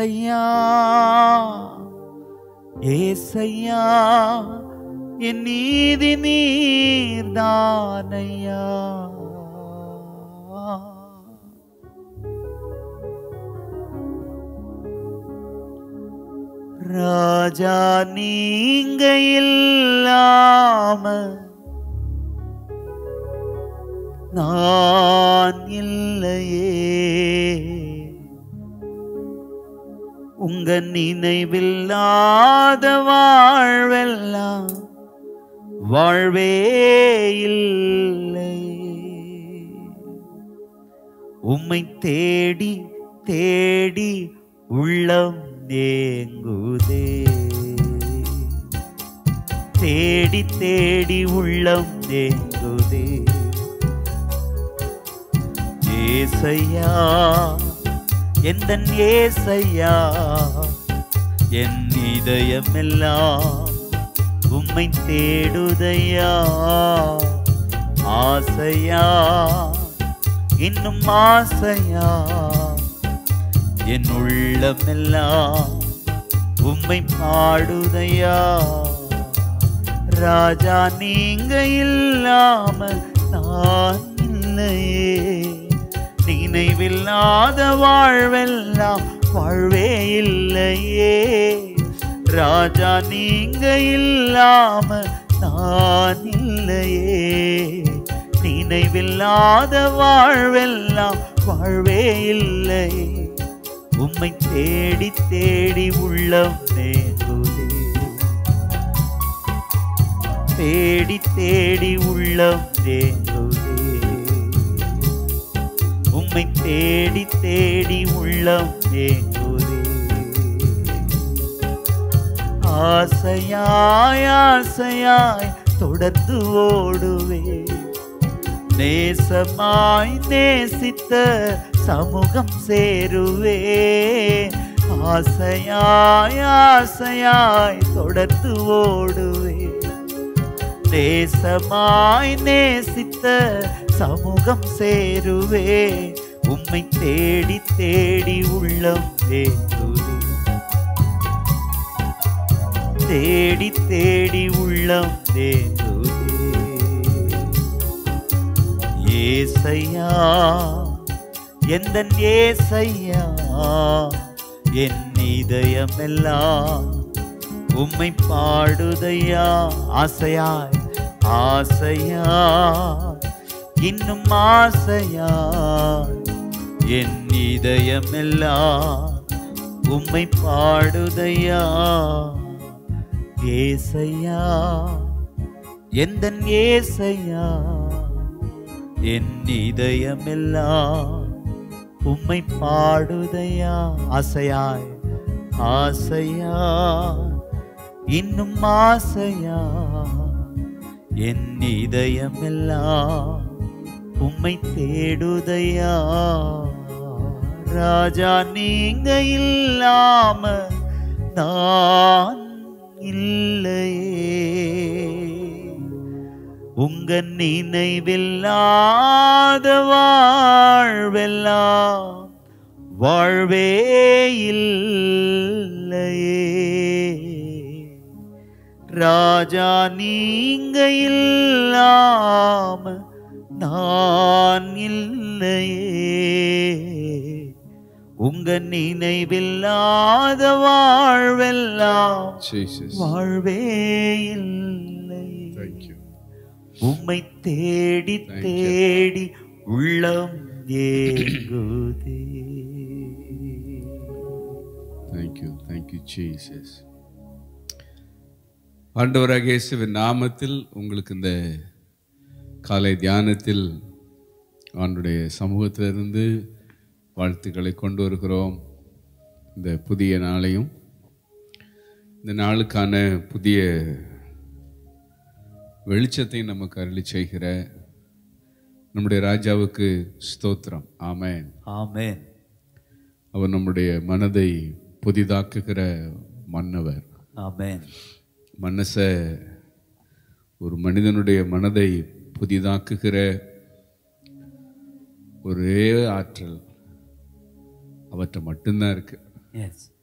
ஏசையா ஏசையா என் நீதி நீர்தானையா ராஜா நீங்க இல்லாம நான் இல்லையே உங்க நினைவில்லாத வாழ்வெல்லாம் வாழ்வே இல்லை உம்மை தேடி தேடி உள்ளம் தேங்குதே தேடி தேடி உள்ளம் தேங்குதே ஏசையா எந்தன் ஏசையா என் இதயமெல்லாம் உம்மை தேடுதையா ஆசையா இன்னும் ஆசையா என் உள்ளமெல்லாம் உம்மை பாடுதையா ராஜா நீங்க இல்லாம நான் இல்லையே நினைவில்லாத வாழ்வெல்லாம் வாழ்வே இல்லையே ராஜா நீங்க இல்லாம நான் இல்லையே நினைவில்லாத வாழ்வெல்லாம் வாழ்வே இல்லையே உம்மை தேடி தேடி உள்ளம் நேங்குதே தேடி தேடி உள்ளம் தேங்குதே உம்மை தேடி தேடி உள்ளம் தேங்குதே ஆசையாய் ஆசையாய் தொடர்ந்து ஓடுவே நேசமாய் நேசித்த சமூகம் சேருவே ஆசையாய் ஆசையாய் தொடர்ந்து ஓடுவே நேசமாய் நேசித்த சமூகம் சேருவே உம்மை தேடி தேடி உள்ளம் வேண்டுவே தேடி தேடி உள்ளம் வேண்டுவே ஏசையா எந்த ஏசையா என் இதயமெல்லாம் உம்மை பாடுதையா ஆசையாய் ஆசையா இன்னும் ஆசையா என் இதயமெல்லாம் உம்மை பாடுதையா ஏசையா எந்த ஏசையா என் இதயமெல்லாம் உம்மை பாடுதையா ஆசையாய் ஆசையா இன்னும் ஆசையா என் இதயமெல்லாம் உம்மை தேடுதையா ராஜா நீங்க இல்லாம நான் இல்லையே உங்க நினைவில்லாத வாழ்வெல்லாம் வாழ்வே இல்லையே ராஜா நீங்க இல்லாம நான் இல்லையே உங்க நினைவில்லாத வாழ்வெல்லாம் Jesus. வாழ்வே இல்லை Thank you. உம்மை தேடி Thank you. தேடி உள்ளம் ஏங்குதே Thank you. Thank you, Jesus. ஆண்டவராக இயேசுவின் நாமத்தில் உங்களுக்கு இந்த காலை தியானத்தில் ஆண்டுடைய சமூகத்திலிருந்து வாழ்த்துக்களை கொண்டு வருகிறோம் இந்த புதிய நாளையும் இந்த நாளுக்கான புதிய வெளிச்சத்தை நமக்கு அருளி செய்கிற நம்முடைய ராஜாவுக்கு ஸ்தோத்திரம் ஆமென் ஆமென் அவர் நம்முடைய மனதை புதிதாக்குகிற மன்னவர் ஆமென் மனசை ஒரு மனிதனுடைய மனதை புதிதாக்குகிற ஒரே ஆற்றல் அவற்றை மட்டும்தான் இருக்கு எஸ்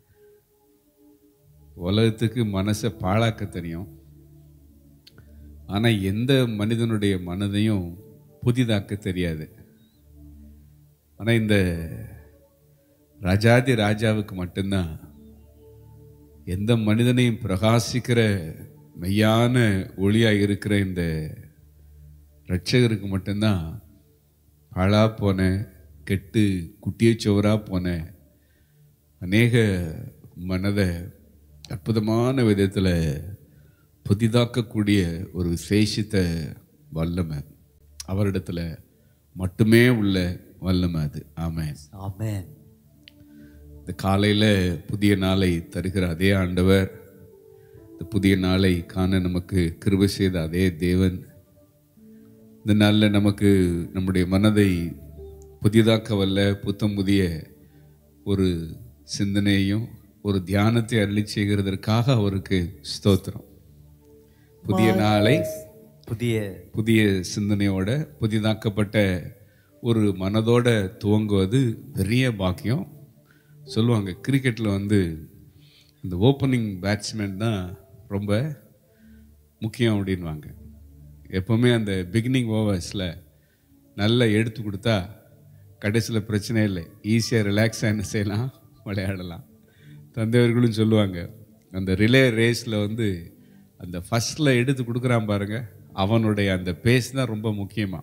உலகத்துக்கு மனசை பாழாக்க தெரியும் ஆனால் எந்த மனிதனுடைய மனதையும் புதிதாக்க தெரியாது ஆனால் இந்த ராஜாதி ராஜாவுக்கு மட்டும்தான் எந்த மனிதனையும் பிரகாசிக்கிற மெய்யான ஒளியாக இருக்கிற இந்த ரட்சகருக்கு மட்டும்தான் பாழா போன கெட்டு குட்டிய சுவரா போன அநேக மனதை அற்புதமான விதத்தில் புதிதாக்கக்கூடிய ஒரு விசேஷித்த வல்லமை அவரிடத்துல மட்டுமே உள்ள வல்லமை அது ஆமென் Amen. இந்த காலையில் புதிய நாளை தருகிற அதே ஆண்டவர் இந்த புதிய நாளை காண நமக்கு கிருபை செய்த அதே தேவன் இந்த நாளில் நமக்கு நம்முடைய மனதை புதிதாக்க வல்ல புத்தம் புதிய ஒரு சிந்தனையையும் ஒரு தியானத்தை அருளி செய்கிறதற்காக அவருக்கு ஸ்தோத்திரம் புதிய நாளை புதிய புதிய சிந்தனையோட புதிதாக்கப்பட்ட ஒரு மனதோட துவங்குவது பெரிய பாக்கியம் சொல்லுவாங்க கிரிக்கெட்டில் வந்து இந்த ஓப்பனிங் பேட்ஸ்மேன் தான் ரொம்ப முக்கியம் அப்படின்வாங்க எப்போவுமே அந்த பிகினிங் ஓவர்ஸில் நல்லா எடுத்து கொடுத்தா கடைசியில் பிரச்சனை இல்லை ஈஸியாக ரிலாக்ஸாக என்ன செய்யலாம் விளையாடலாம் தந்தையர்களும் சொல்லுவாங்க அந்த ரிலே ரேஸில் வந்து அந்த ஃபஸ்ட்டில் எடுத்து கொடுக்குறான் பாருங்க அவனுடைய அந்த பேஸ் தான் ரொம்ப முக்கியமாக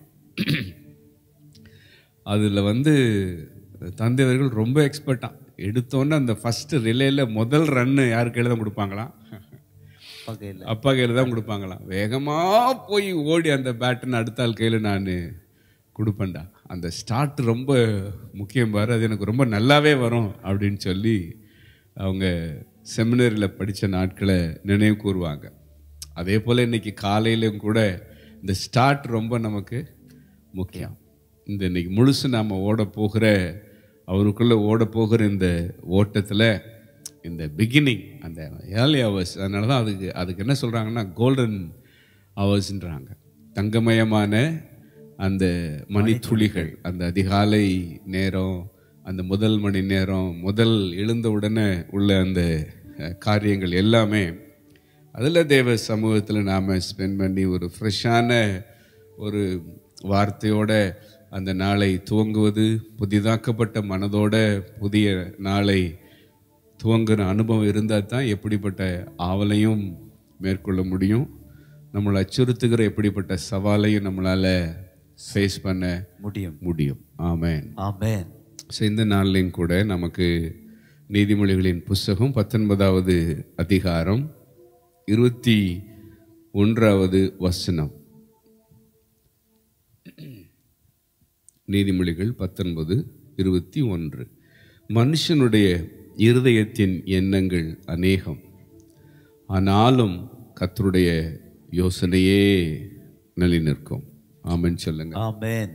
அதில் வந்து தந்தையர்கள் ரொம்ப எக்ஸ்பர்ட்டாக எடுத்தோன்னே அந்த ஃபஸ்ட்டு ரிலேயில் முதல் ரன்னு யார் கையில் தான் கொடுப்பாங்களாம் பகையில் அப்பா கையில் தான் கொடுப்பாங்களாம் வேகமாக போய் ஓடி அந்த பேட்டுன்னு அடுத்த ஆள் கையில் நான் கொடுப்பேன்டா அந்த ஸ்டார்ட் ரொம்ப முக்கியம் பாரு அது எனக்கு ரொம்ப நல்லாவே வரும் அப்படின்னு சொல்லி அவங்க செமினரியில் படித்த நாட்களை நினைவு கூறுவாங்க அதே போல் இன்னைக்கு காலையிலும் கூட இந்த ஸ்டார்ட் ரொம்ப நமக்கு முக்கியம் இந்த இன்னைக்கு முழுசு நாம் ஓட போகிற அவருக்குள்ளே ஓட போகிற இந்த ஓட்டத்தில் இந்த பிகினிங் அந்த ஏர்லி ஹவர்ஸ் அதனால தான் அதுக்கு அதுக்கு என்ன சொல்கிறாங்கன்னா கோல்டன் ஹவர்ஸ்ன்றாங்க தங்கமயமான அந்த மணித்துளிகள் அந்த அதிகாலை நேரம் அந்த முதல் மணி நேரம் முதல் எழுந்த உடனே உள்ள அந்த அஹ், காரியங்கள் எல்லாமே அதில் தேவ சமூகத்தில் நாம் ஸ்பெண்ட் பண்ணி ஒரு ஃப்ரெஷ்ஷான ஒரு வார்த்தையோட அந்த நாளை துவங்குவது புதிதாக்கப்பட்ட மனதோட புதிய நாளை துவங்குற அனுபவம் இருந்தால் தான் எப்படிப்பட்ட ஆவலையும் மேற்கொள்ள முடியும் நம்மளை அச்சுறுத்துகிற எப்படிப்பட்ட சவாலையும் நம்மளால் ஃபேஸ் பண்ண முடியும் முடியும் ஆமென் ஆமென் ஸோ இந்த நாள்லையும் கூட நமக்கு நீதிமொழிகளின் புஸ்தகம் பத்தொன்பதாவது அதிகாரம் இருபத்தி ஒன்றாவது வசனம் நீதிமொழிகள் பத்தொன்பது இருபத்தி ஒன்று மனுஷனுடைய இருதயத்தின் எண்ணங்கள் அநேகம் ஆனாலும் கர்த்தருடைய யோசனையே நிலைநிற்கும் ஆமென் சொல்லுங்க ஆமென்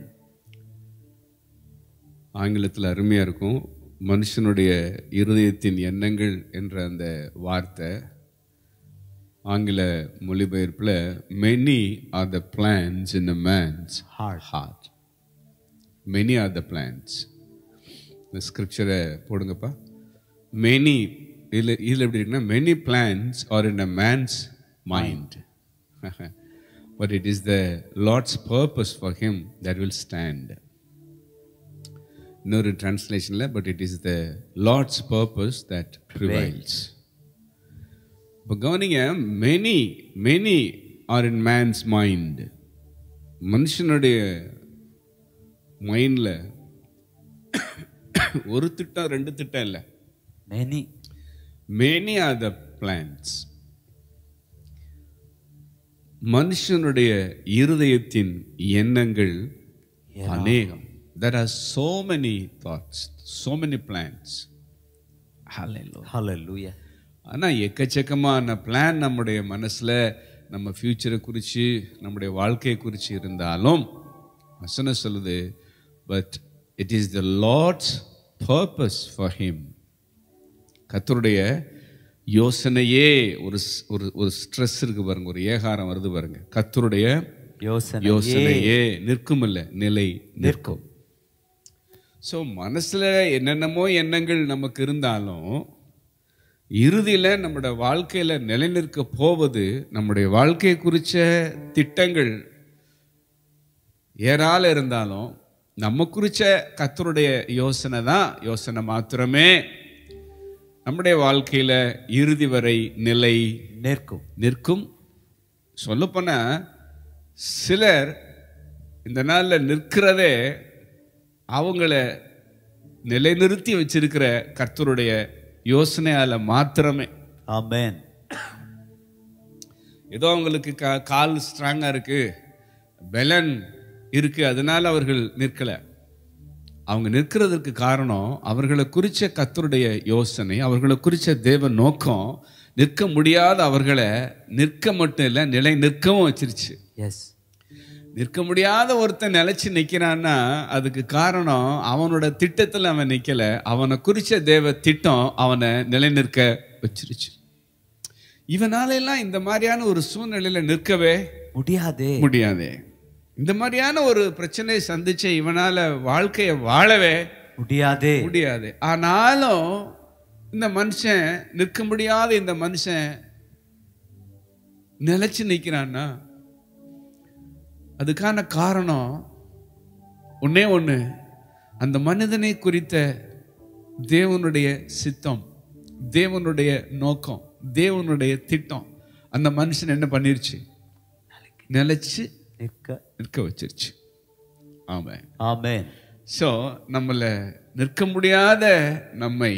ஆங்கிலத்தில் அருமையாக இருக்கும் மனுஷனுடைய இருதயத்தின் எண்ணங்கள் என்ற அந்த வார்த்தை ஆங்கில மொழிபெயர்ப்பில் many are the plans in a man's heart heart many are the plans இந்த ஸ்கிரிப்சரை போடுங்கப்பா மெனி இதில் இதில் எப்படி இருக்குன்னா many plans are in a man's mind but it is the Lord's purpose for him that will stand இன்னொரு டிரான்ஸ்லேஷனில் but it is the Lord's purpose that prevails இப்போ கவனிங்க many many are in man's mind மனுஷனுடைய மைண்டில் ஒரு திட்டம் ரெண்டு திட்டம் இல்லை many many are the plans மனுஷனுடைய இருதயத்தின் எண்ணங்கள் அநேகம் there are so many thoughts so many plans hallelujah ஹalleluya ஆனால் எக்கச்சக்கமான பிளான் நம்முடைய மனசில் நம்ம ஃப்யூச்சரை குறித்து நம்முடைய வாழ்க்கையை குறித்து இருந்தாலும் வசனம் சொல்லுது but it is the Lord's purpose for him கத்தருடைய யோசனையே ஒரு ஸ்- ஒரு ஒரு ஸ்ட்ரெஸ் இருக்கு பாருங்க ஒரு ஏகாரம் வருது பாருங்க கத்தருடைய யோசனை யோசனையே நிற்கும் இல்ல நிலை நிற்கும் ஸோ மனசுல என்னென்னமோ எண்ணங்கள் நமக்கு இருந்தாலும் இறுதியில் நம்முடைய வாழ்க்கையில் நிலைநிற்க போவது நம்முடைய வாழ்க்கையை குறித்த திட்டங்கள் ஏறால இருந்தாலும் நம்ம குறித்த கத்தருடைய யோசனை தான் யோசனை மாத்திரமே நம்முடைய வாழ்க்கையில் இறுதி வரை நிலை நிற்கும் நிற்கும் சொல்லப்போனா சிலர் இந்த நாளில் நிற்கிறதே அவங்கள நிலைநிறுத்தி வச்சிருக்கிற கர்த்தருடைய யோசனையால மாத்திரமே ஆமென் ஏதோ அவங்களுக்கு கா கால் ஸ்ட்ராங்காக இருக்கு பெலன் இருக்கு அதனால அவர்கள் நிற்கல அவங்க நிற்கிறதுக்கு காரணம் அவர்களை குறித்த கத்தருடைய யோசனை அவர்களை குறித்த தேவ நோக்கம் நிற்க முடியாத அவர்களை நிற்க மட்டும் இல்லை நிலை நிற்கவும் வச்சிருச்சு எஸ் நிற்க முடியாத ஒருத்தன் நிலைச்சு நிற்கிறான்னா அதுக்கு காரணம் அவனோட திட்டத்தில் அவன் நிற்கல அவனை குறித்த தேவ திட்டம் அவனை நிலைநிற்க வச்சிருச்சு இவனால எல்லாம் இந்த மாதிரியான ஒரு சூழ்நிலையில நிற்கவே முடியாதே முடியாதே இந்த மாதிரியான ஒரு பிரச்சனையை சந்திச்ச இவனால வாழ்க்கையை வாழவே முடியாதே முடியாது ஆனாலும் இந்த மனுஷன் நிற்க முடியாத இந்த மனுஷன் நிலைச்சு நிற்கிறான்னா அதுக்கான காரணம் ஒண்ணே ஒண்ணு அந்த மனிதனை குறித்த தேவனுடைய சித்தம் தேவனுடைய நோக்கம் தேவனுடைய திட்டம் அந்த மனுஷன் என்ன பண்ணிருச்சு நிலைச்சு நிற்க நிற்க வச்சிருச்சு ஆமாம் ஆமென் ஸோ நம்மளை நிற்க முடியாத நம்மை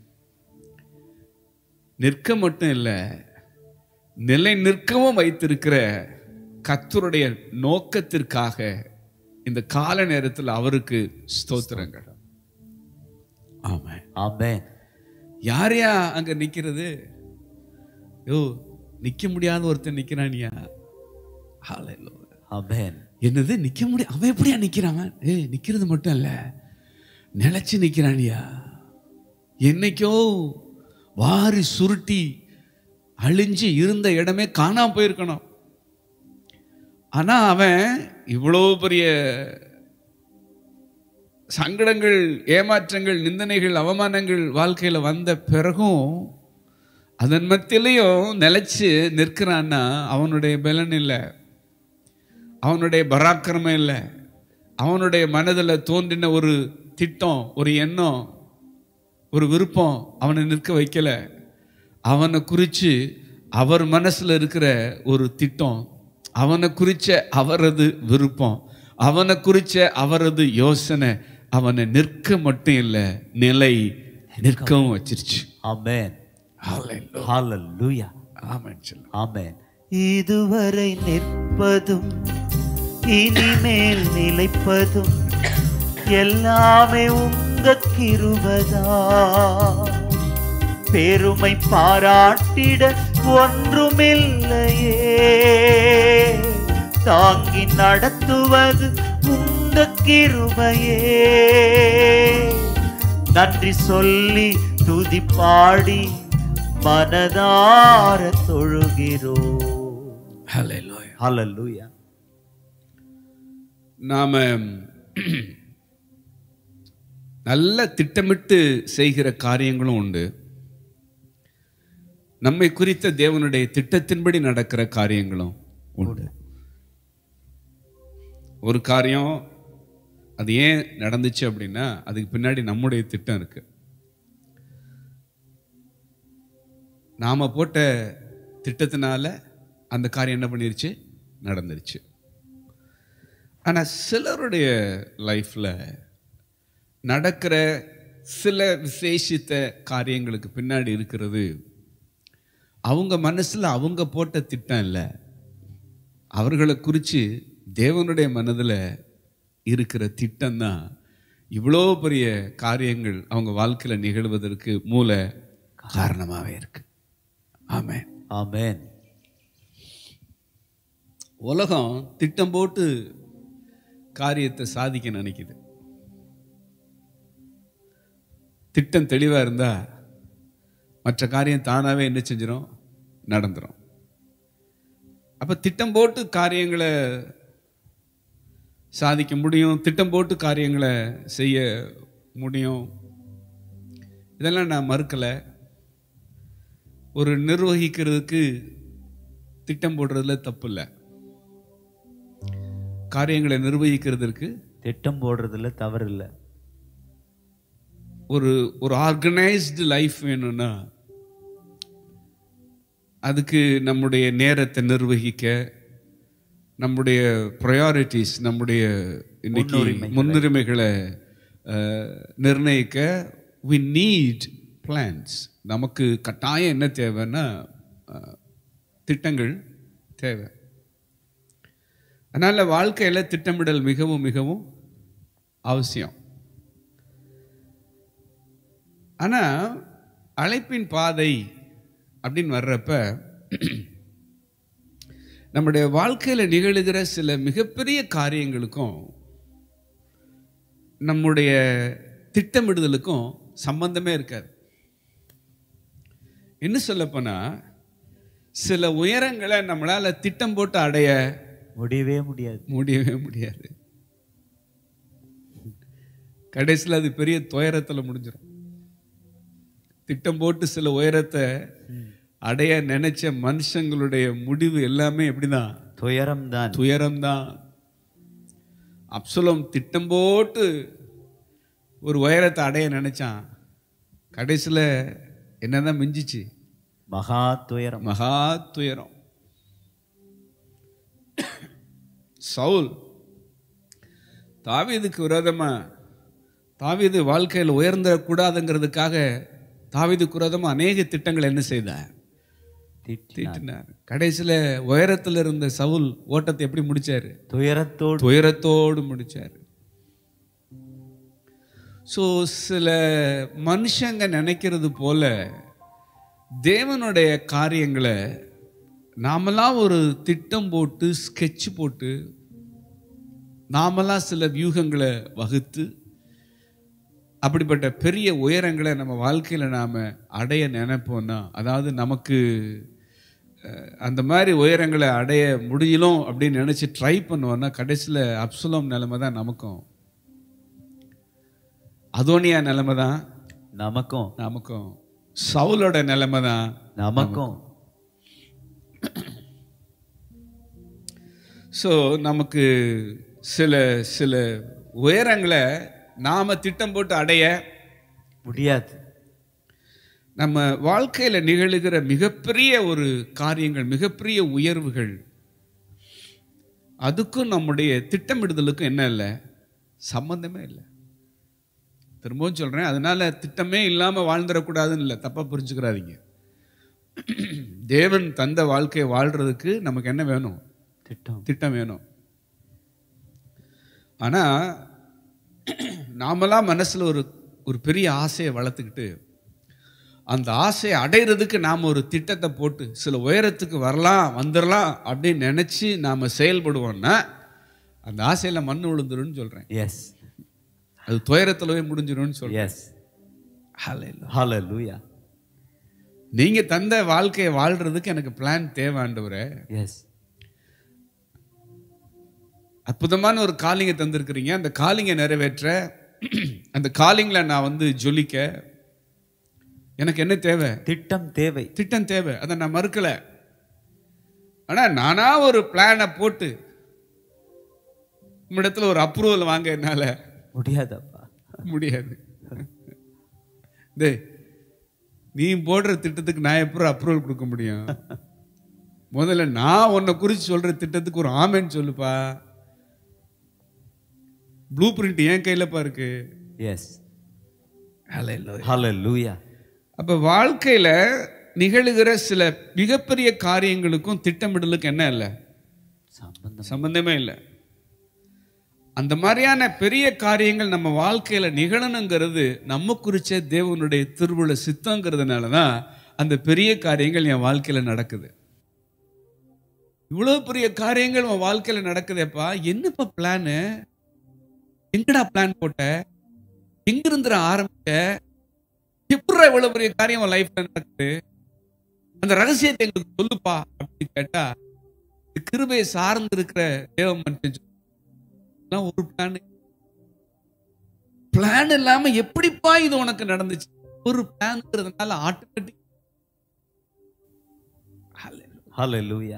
நிற்க மட்டும் இல்லை நிலை நிற்கவும் வைத்திருக்கிற கத்தருடைய நோக்கத்திற்காக இந்த கால நேரத்தில் அவருக்கு ஸ்தோத்திரங்கள் ஆமாம் ஆமென் யார் யா அங்க நிக்கிறது யோ நிக்க முடியாத ஒருத்தன் நிக்கிறானியா ஹalleluya ஆமென் என்னது நிக்க முடியும் அவன் எப்படியா நிக்கிறான் ஏய் நிக்கிறது மட்டும் இல்ல நிலைச்சு நிக்கிறானியா என்னைக்கோ வாரி சுருட்டி அழிஞ்சு இருந்த இடமே காணாம போயிருக்கணும் ஆனா அவன் இவ்வளோ பெரிய சங்கடங்கள் ஏமாற்றங்கள் நிந்தனைகள் அவமானங்கள் வாழ்க்கையில வந்த பிறகும் அதன் மத்தியிலையும் நிலைச்சு நிற்கிறான்னா அவனுடைய பலன் இல்லை அவனுடைய பராக்கிரமம் இல்லை அவனுடைய மனதில் தோன்றின ஒரு திட்டம் ஒரு எண்ணம் ஒரு விருப்பம் அவனை நிற்க வைக்கல அவனை குறித்து அவர் மனசில் இருக்கிற ஒரு திட்டம் அவனை குறித்த அவரது விருப்பம் அவனை குறித்த அவரது யோசனை அவனை நிற்க மட்டும் இல்லை நிலை நிற்கவும் வச்சிருச்சு ஆமென் Hallelujah. ஹalleluya ஆமென் சொல்லுங்க ஆமென் இதுவரை நிற்பதும் இனிமேல் நிலைப்பதும் எல்லாமே உங்க கிருபதா பெருமை பாராட்டிட ஒன்றுமில்லையே தாங்கி நடத்துவது உங்க கிருபையே நன்றி சொல்லி துதி பாடி மனதார தொழுகிறோம் Hallelujah. ஹalleluya நாம நல்ல திட்டமிட்டு செய்கிற காரியங்களும் உண்டு நம்மை குறித்த தேவனுடைய திட்டத்தின்படி நடக்கிற காரியங்களும் உண்டு ஒரு காரியம் அது ஏன் நடந்துச்சு அப்படின்னா அதுக்கு பின்னாடி நம்முடைய திட்டம் இருக்கு நாம போட்ட திட்டத்தினால அந்த காரியம் என்ன பண்ணிருச்சு நடந்துருச்சு ஆனால் சிலருடைய லைஃப்பில் நடக்கிற சில விசேஷித்த காரியங்களுக்கு பின்னாடி இருக்கிறது அவங்க மனசில் அவங்க போட்ட திட்டம் இல்லை அவர்களை குறித்து தேவனுடைய மனதில் இருக்கிற திட்டம் தான் இவ்வளோ பெரிய காரியங்கள் அவங்க வாழ்க்கையில் நிகழ்வதற்கு மூல காரணமாகவே இருக்கு ஆமென் ஆமென் உலகம் திட்டம் போட்டு காரியத்தை சாதிக்க நினைக்குது திட்டம் தெளிவாக இருந்தா மற்ற காரியம் தானாகவே என்ன செஞ்சிடும் நடந்துரும் அப்போ திட்டம் போட்டு காரியங்களை சாதிக்க முடியும் திட்டம் போட்டு காரியங்களை செய்ய முடியும் இதெல்லாம் நான் மறுக்கலை ஒரு நிர்வகிக்கிறதுக்கு திட்டம் போடுறதுல தப்பு இல்லை காரியங்களை நிர்வகிக்கிறதுக்கு திட்டம் போடுறதுல தவறு இல்லை ஒரு ஒரு ஆர்கனைஸ்டு லைஃப் வேணும்னா அதுக்கு நம்முடைய நேரத்தை நிர்வகிக்க நம்முடைய ப்ரையாரிட்டிஸ் நம்முடைய இன்னைக்கு முன்னுரிமைகளை அஹ், நிர்ணயிக்க வி நீட் பிளான்ஸ் நமக்கு கட்டாயம் என்ன தேவைன்னா அஹ், திட்டங்கள் தேவை அதனால் வாழ்க்கையில் திட்டமிடல் மிகவும் மிகவும் அவசியம் ஆனால் அழைப்பின் பாதை அப்படின்னு வர்றப்ப நம்முடைய வாழ்க்கையில் நிகழுகிற சில மிகப்பெரிய காரியங்களுக்கும் நம்முடைய திட்டமிடுதலுக்கும் சம்பந்தமே இருக்காது என்ன சொல்லப்போனா சில உயரங்களை நம்மளால திட்டம் போட்டு அடைய முடியவே முடியாது முடியவே முடியாது கடைசியில் அது பெரிய துயரத்தில் முடிஞ்சிடும் திட்டம் போட்டு சில உயரத்தை அடைய நினைச்ச மனுஷங்களுடைய முடிவு எல்லாமே எப்படிதான் துயரம் தான் துயரம்தான் அப்சலம் திட்டம் போட்டு ஒரு உயரத்தை அடைய நினைச்சான் கடைசியில் என்னதான் மிஞ்சிச்சு மகா துயரம் மகா துயரம் சவுல் தாவீதுக்கு விரோதமா தாவீது வாழ்க்கையில் உயர்ந்துடக்கூடாதுங்கிறதுக்காக தாவீதுக்கு விரோதமா அநேக திட்டங்கள் என்ன செய்தார் திட்டினார். தீட்டினார் கடைசியில் உயரத்தில் இருந்த சவுல் ஓட்டத்தை எப்படி முடிச்சாரு துயரத்தோடு துயரத்தோடு முடிச்சார் ஸோ சில மனுஷங்க நினைக்கிறது போல தேவனுடைய காரியங்களை நாமெல்லாம் ஒரு திட்டம் போட்டு ஸ்கெட்ச் போட்டு நாமெல்லாம் சில வியூகங்களை வகுத்து அப்படிப்பட்ட பெரிய உயரங்களை நம்ம வாழ்க்கையில் நாம் அடைய நினைப்போம்னா அதாவது நமக்கு அஹ், அந்த மாதிரி உயரங்களை அடைய முடியலும் அப்படின்னு நினச்சி ட்ரை பண்ணுவோம்னா கடைசியில் அப்சுலம் நிலைமை தான் நமக்கும் அதோனியா நிலைமை தான் நமக்கும் நமக்கும் சவுலோட நிலைமை தான் நமக்கும் ஸோ நமக்கு சில சில உயரங்களை நாம் திட்டம் போட்டு அடைய முடியாது நம்ம வாழ்க்கையில் நிகழுகிற மிகப்பெரிய ஒரு காரியங்கள் மிகப்பெரிய உயர்வுகள் அதுக்கும் நம்முடைய திட்டமிடுதலுக்கும் என்ன இல்லை சம்பந்தமே இல்லை திரும்பவும் சொல்கிறேன் அதனால திட்டமே இல்லாமல் வாழ்ந்துடக்கூடாதுன்னு இல்லை தப்பாக புரிஞ்சுக்கிறாதீங்க தேவன் தந்த வாழ்க்கையை வாழ்கிறதுக்கு நமக்கு என்ன வேணும் திட்டம் திட்டம் வேணும் ஆனால் நாமெல்லாம் மனசில் ஒரு ஒரு பெரிய ஆசையை வளர்த்துக்கிட்டு அந்த ஆசையை அடையிறதுக்கு நாம் ஒரு திட்டத்தை போட்டு சில உயரத்துக்கு வரலாம் வந்துடலாம் அப்படின்னு நினச்சி நாம் செயல்படுவோம்னா அந்த ஆசையில் மண் விழுந்துருன்னு சொல்கிறேன் எஸ் அது துயரத்தில் போய் முடிஞ்சிரும்னு சொல்கிறேன் எஸ் ஹalleluya நீங்கள் தந்த வாழ்க்கையை வாழ்கிறதுக்கு எனக்கு பிளான் தேவை ஆண்டவரே எஸ் அற்புதமான ஒரு காலிங்கை தந்திருக்கிறீங்க அந்த காலிங்கை நிறைவேற்ற அந்த காலிங்கில் நான் வந்து ஜொலிக்க எனக்கு என்ன தேவை திட்டம் தேவை திட்டம் தேவை அதை நான் மறுக்கல ஆனா நானா ஒரு பிளானை போட்டு உம்மிடத்துல ஒரு அப்ரூவல் வாங்க என்னால முடியாதப்பா முடியாது டேய் நீ போடுற திட்டத்துக்கு நான் எப்படி அப்ரூவல் கொடுக்க முடியும் முதல்ல நான் உன்னை குறித்து சொல்ற திட்டத்துக்கு ஒரு ஆமென்னு சொல்லுப்பா ப்ளூ பிரிண்ட் என் கையிலப்பா இருக்கு எஸ் ஹalleluya அப்ப வாழ்க்கையில நிகழுகிற சில மிகப்பெரிய காரியங்களுக்கும் திட்டமிடலுக்கு என்ன இல்லை சம்பந்தம் சம்பந்தமே இல்லை அந்த மாதிரியான பெரிய காரியங்கள் நம்ம வாழ்க்கையில நிகழணுங்கிறது நம்ம குறிச்ச தேவனுடைய திருவுள சித்தங்கிறதுனால தான் அந்த பெரிய காரியங்கள் என் வாழ்க்கையில நடக்குது இவ்வளவு பெரிய காரியங்கள் உன் வாழ்க்கையில நடக்குதேப்பா என்னப்பா பிளானு எங்கடா பிளான் போட்ட எங்கிருந்துற ஆரம்பிச்ச எப்படா இவ்வளவு பெரிய காரியம் உன் லைஃப்ல நடக்குது அந்த ரகசியத்தை எங்களுக்கு சொல்லுப்பா அப்படின்னு கேட்டா இந்த கிருபையை சார்ந்து இருக்கிற தேவ மனுஷன் சொல்லுவான், இதெல்லாம் ஒரு பிளான் பிளான் இல்லாம எப்படிப்பா இது உனக்கு நடந்துச்சு ஒரு பிளான்ங்கிறதுனால ஆட்டோமேட்டிக் ஹalleluya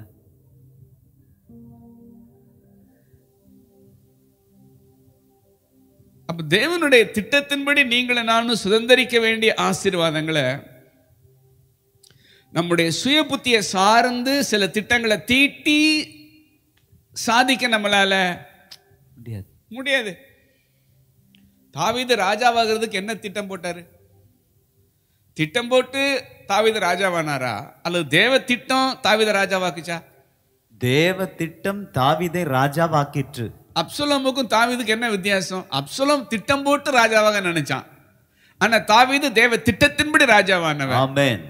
அப்ப தேவனுடைய திட்டத்தின்படி நீங்களும் நானும் சுதந்திரிக்க வேண்டிய ஆசீர்வாதங்களை நம்முடைய சுய புத்தியை சார்ந்து சில திட்டங்களை தீட்டி சாதிக்க நம்மளால முடியாது முடியாது தாவீது ராஜாவாகிறதுக்கு என்ன திட்டம் போட்டாரு திட்டம் போட்டு தாவீது ராஜாவானாரா அல்லது தேவ திட்டம் தாவீத ராஜாவாக்குச்சா தேவ திட்டம் தாவீதை ராஜாவாக்கிற்று அப்சுலமுக்கும் தாவீதுக்கு என்ன வித்தியாசம் அப்சுலம் திட்டம் போட்டு ராஜாவாக நினைச்சான் ஆனா தாவீது தேவ திட்டத்தின்படி ராஜாவானவன் ஆமென்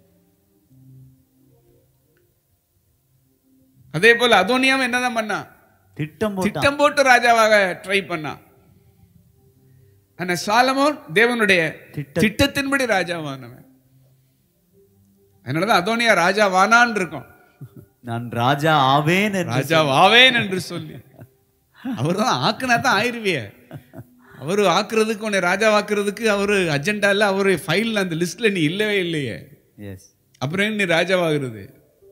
அதே போல அதோனியாவும் என்னதான் பண்ணான் திட்டம் போட்டான் திட்டம் போட்டு ராஜாவாக ட்ரை பண்ணான் ஆனா சாலமோன் தேவனுடைய திட்ட- திட்டத்தின்படி ராஜாவானவன் அதனாலதான் அதோனியா ராஜாவானான் இருக்கும் நான் ராஜா ஆவேன் என்று ராஜாவாவேன் என்று சொல்லி அவர் தான் ஆக்குனா தான் ஆயிருவிய அவரு ஆக்குறதுக்கு உன்னை ராஜாவாக்குறதுக்கு அவரு அஜெண்டால அவரு ஃபைல்ல அந்த லிஸ்ட்ல நீ இல்லவே இல்லையே எஸ் அப்புறம் என்ன நீ ராஜாவாகிறது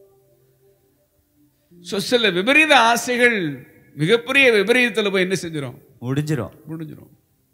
So, சில விபரீத ஆசைகள் மிகப்பெரிய விபரீதத்துல போய் என்ன செஞ்சிடும் முடிஞ்சிரும் முடிஞ்சிடும்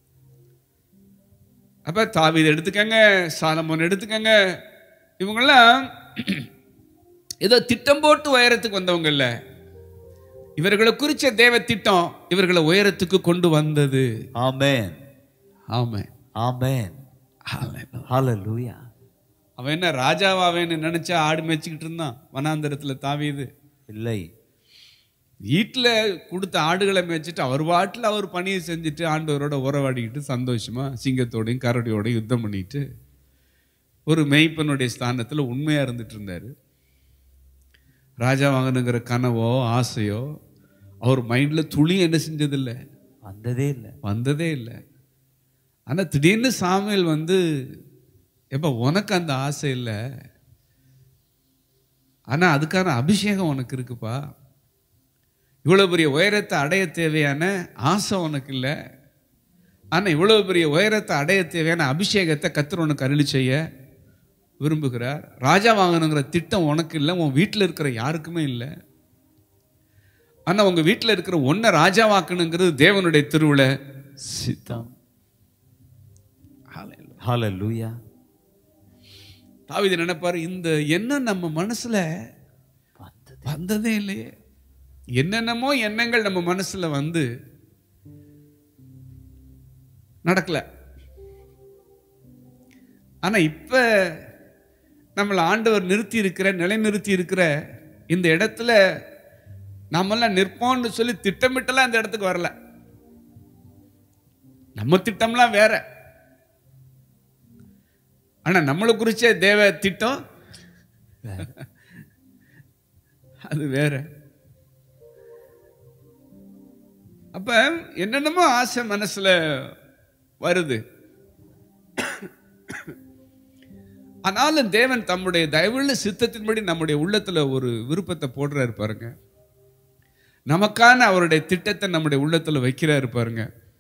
அப்ப தாவீது எடுத்துக்கங்க சாலமோன் எடுத்துக்கங்க இவங்கெல்லாம் ஏதோ திட்டம் போட்டு உயரத்துக்கு வந்தவங்க இல்ல இவர்களை குறிச்ச தேவ திட்டம் இவர்களை உயரத்துக்கு கொண்டு வந்தது ஆமென் ஆமா ஆமென் ஹalleluya அவன் என்ன ராஜாவாவேன்னு நினைச்சா ஆடு மேய்ச்சிக்கிட்டு இருந்தான் வனாந்தரத்துல தாவீது இல்லை வீட்டில் கொடுத்த ஆடுகளை மேய்ச்சிட்டு அவர் பாட்டில் அவர் பணியை செஞ்சுட்டு ஆண்டவரோட உறவாடிக்கிட்டு சந்தோஷமா சிங்கத்தோடையும் கரடியோடையும் யுத்தம் பண்ணிட்டு ஒரு மெய்ப்பனுடைய ஸ்தானத்தில் உண்மையா இருந்துட்டு இருந்தாரு ராஜா வாங்கணுங்கிற கனவோ ஆசையோ அவர் மைண்ட்ல துளி என்ன செஞ்சதில்லை வந்ததே இல்லை வந்ததே இல்லை ஆனா திடீர்னு சாமுவேல் வந்து எப்ப உனக்கு அந்த ஆசை இல்லை ஆனா அதுக்கான அபிஷேகம் உனக்கு இருக்குப்பா இவ்வளவு பெரிய உயரத்தை அடைய தேவையான ஆசை உனக்கு இல்லை ஆனா இவ்வளவு பெரிய உயரத்தை அடைய தேவையான அபிஷேகத்தை கத்தர் உனக்கு அருளி செய்ய விரும்புகிறார் ராஜா வாங்கணுங்கிற திட்டம் உனக்கு இல்லை உன் வீட்டில் இருக்கிற யாருக்குமே இல்லை ஆனா உங்க வீட்டில் இருக்கிற ஒன்றை ராஜாவாக்கணுங்கிறது தேவனுடைய திருவிழை சித்தம் ஹalleluya தாவீது நினைப்பாரு இந்த எண்ணம் நம்ம மனசுல வந்தது வந்ததே இல்லையே என்னென்னமோ எண்ணங்கள் நம்ம மனசுல வந்து நடக்கல ஆனா இப்ப நம்மளை ஆண்டவர் நிறுத்தி இருக்கிற நிலைநிறுத்தி இருக்கிற இந்த இடத்துல நாமெல்லாம் நிற்போம்னு சொல்லி திட்டமிட்டெல்லாம் இந்த இடத்துக்கு வரல நம்ம திட்டம்லாம் வேற ஆனா நம்மளை குறிச்ச தேவ திட்டம் அது வேற அப்ப என்னென்னமோ ஆசை மனசுல வருது ஆனாலும் தேவன் தம்முடைய தயவுள்ள சித்தத்தின்படி நம்முடைய உள்ளத்துல ஒரு விருப்பத்தை போடுறாரு பாருங்க நமக்கான அவருடைய திட்டத்தை நம்முடைய உள்ளத்துல வைக்கிறாரு பாருங்க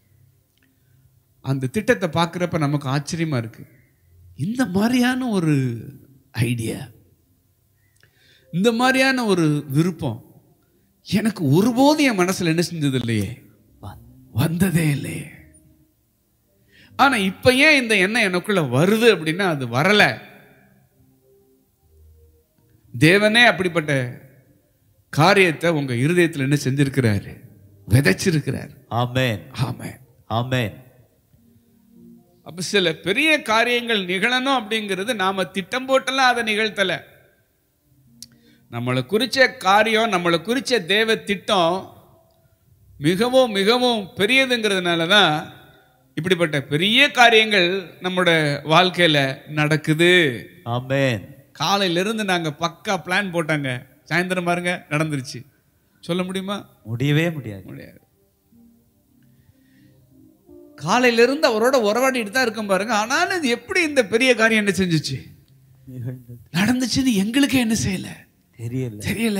அந்த திட்டத்தை பார்க்குறப்ப நமக்கு ஆச்சரியமா இருக்கு இந்த மாதிரியான ஒரு ஐடியா இந்த மாதிரியான ஒரு விருப்பம் எனக்கு ஒருபோதும் என் மனசுல என்ன செஞ்சது இல்லையே வந்த- வந்ததே இல்லையே ஆனா இப்ப ஏன் இந்த எண்ணம் எனக்குள்ள வருது அப்படின்னா அது வரல தேவனே அப்படிப்பட்ட காரியத்தை உங்க இருதயத்துல என்ன செஞ்சிருக்கிறாரு விதைச்சிருக்கிறார் ஆமென் ஆமென் ஆமென் அப்ப சில பெரிய காரியங்கள் நிகழணும் அப்படிங்கிறது நாம திட்டம் போட்டெல்லாம் அதை நிகழ்த்தல நம்மளை குறிச்ச காரியம் நம்மளை குறிச்ச தேவ திட்டம் மிகவும் மிகவும் பெரியதுங்கிறதுனால தான் இப்படிப்பட்ட பெரிய காரியங்கள் நம்மளோட வாழ்க்கையில நடக்குது ஆமென் காலையில இருந்து நாங்க பக்கா பிளான் போட்டாங்க சாயந்தரம் பாருங்க நடந்துருச்சு சொல்ல முடியுமா முடியவே முடியாது முடியாது காலையில இருந்து அவரோட உறவாடிட்டு தான் இருக்கும் பாருங்க ஆனாலும் இது எப்படி இந்த பெரிய காரியம் என்ன செஞ்சுச்சு நிகழ்ந்தது நடந்துச்சுன்னு எங்களுக்கே என்ன செய்யல தெரியல தெரியல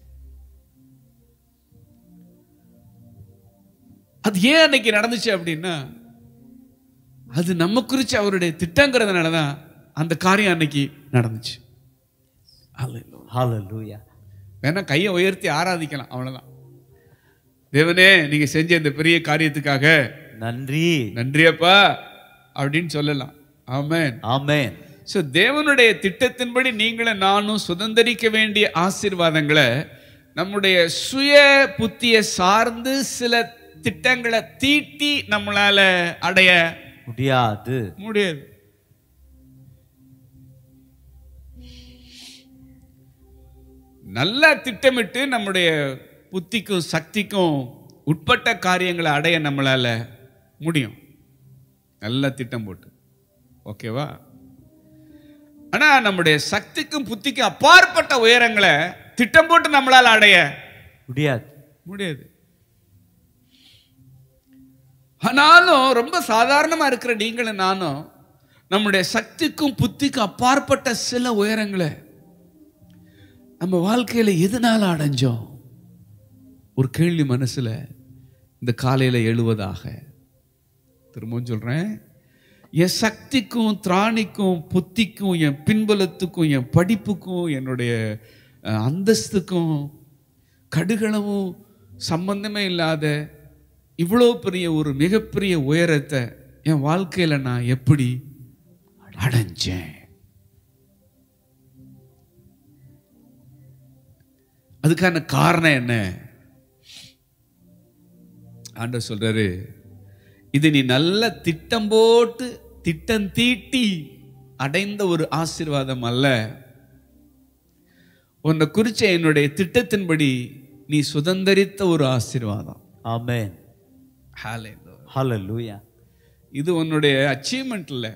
அது ஏன் அன்னைக்கு நடந்துச்சு அப்படின்னா அது நம்ம குறிச்சு அவருடைய திட்டங்கிறதுனால தான் அந்த காரியம் அன்னைக்கு நடந்துச்சு Hallelujah. வேணா கையை உயர்த்தி ஆராதிக்கலாம் அவ்வளவுதான் தேவனே நீங்க செஞ்ச இந்த பெரிய காரியத்துக்காக நன்றி நன்றியப்பா அப்படின்னு சொல்லலாம் ஆமென் ஆமென் ஸோ தேவனுடைய திட்டத்தின்படி நீங்களும் நானும் சுதந்திரிக்க வேண்டிய ஆசீர்வாதங்களை நம்முடைய சுய புத்தியை சார்ந்து சில திட்டங்களை தீட்டி நம்மளால அடைய முடியாது முடியாது நல்லா திட்டமிட்டு நம்முடைய புத்திக்கும் சக்திக்கும் உட்பட்ட காரியங்களை அடைய நம்மளால முடியும் நல்ல திட்டம் போட்டு ஓகேவா ஆனா நம்முடைய சக்திக்கும் புத்திக்கும் அப்பாற்பட்ட உயரங்களை திட்டம் போட்டு நம்மளால அடைய முடியாது முடியாது ஆனாலும் ரொம்ப சாதாரணமா இருக்கிற நீங்களும் நானும் நம்முடைய சக்திக்கும் புத்திக்கும் அப்பாற்பட்ட சில உயரங்களை நம்ம வாழ்க்கையில எதனால அடைஞ்சோம் ஒரு கேள்வி மனசுல இந்த காலையில எழுவதாக திரும்பவும் சொல்றேன் என் சக்திக்கும் திராணிக்கும் புத்திக்கும் என் பின்பலத்துக்கும் என் படிப்புக்கும் என்னுடைய அஹ், அந்தஸ்துக்கும் கடுகளவும் சம்பந்தமே இல்லாத இவ்வளோ பெரிய ஒரு மிகப்பெரிய உயரத்தை என் வாழ்க்கையில நான் எப்படி அடைஞ்சேன் அதுக்கான காரணம் என்ன ஆண்டவர் சொல்றாரு இது நீ நல்ல திட்டம் போட்டு திட்டம் தீட்டி அடைந்த ஒரு ஆசீர்வாதம் அல்ல உன்னை குறிச்ச என்னுடைய திட்டத்தின்படி நீ சுதந்தரித்த ஒரு ஆசீர்வாதம் ஆமென் Hallelujah. ஹalleluya இது உன்னுடைய அச்சீவ்மெண்ட் இல்லை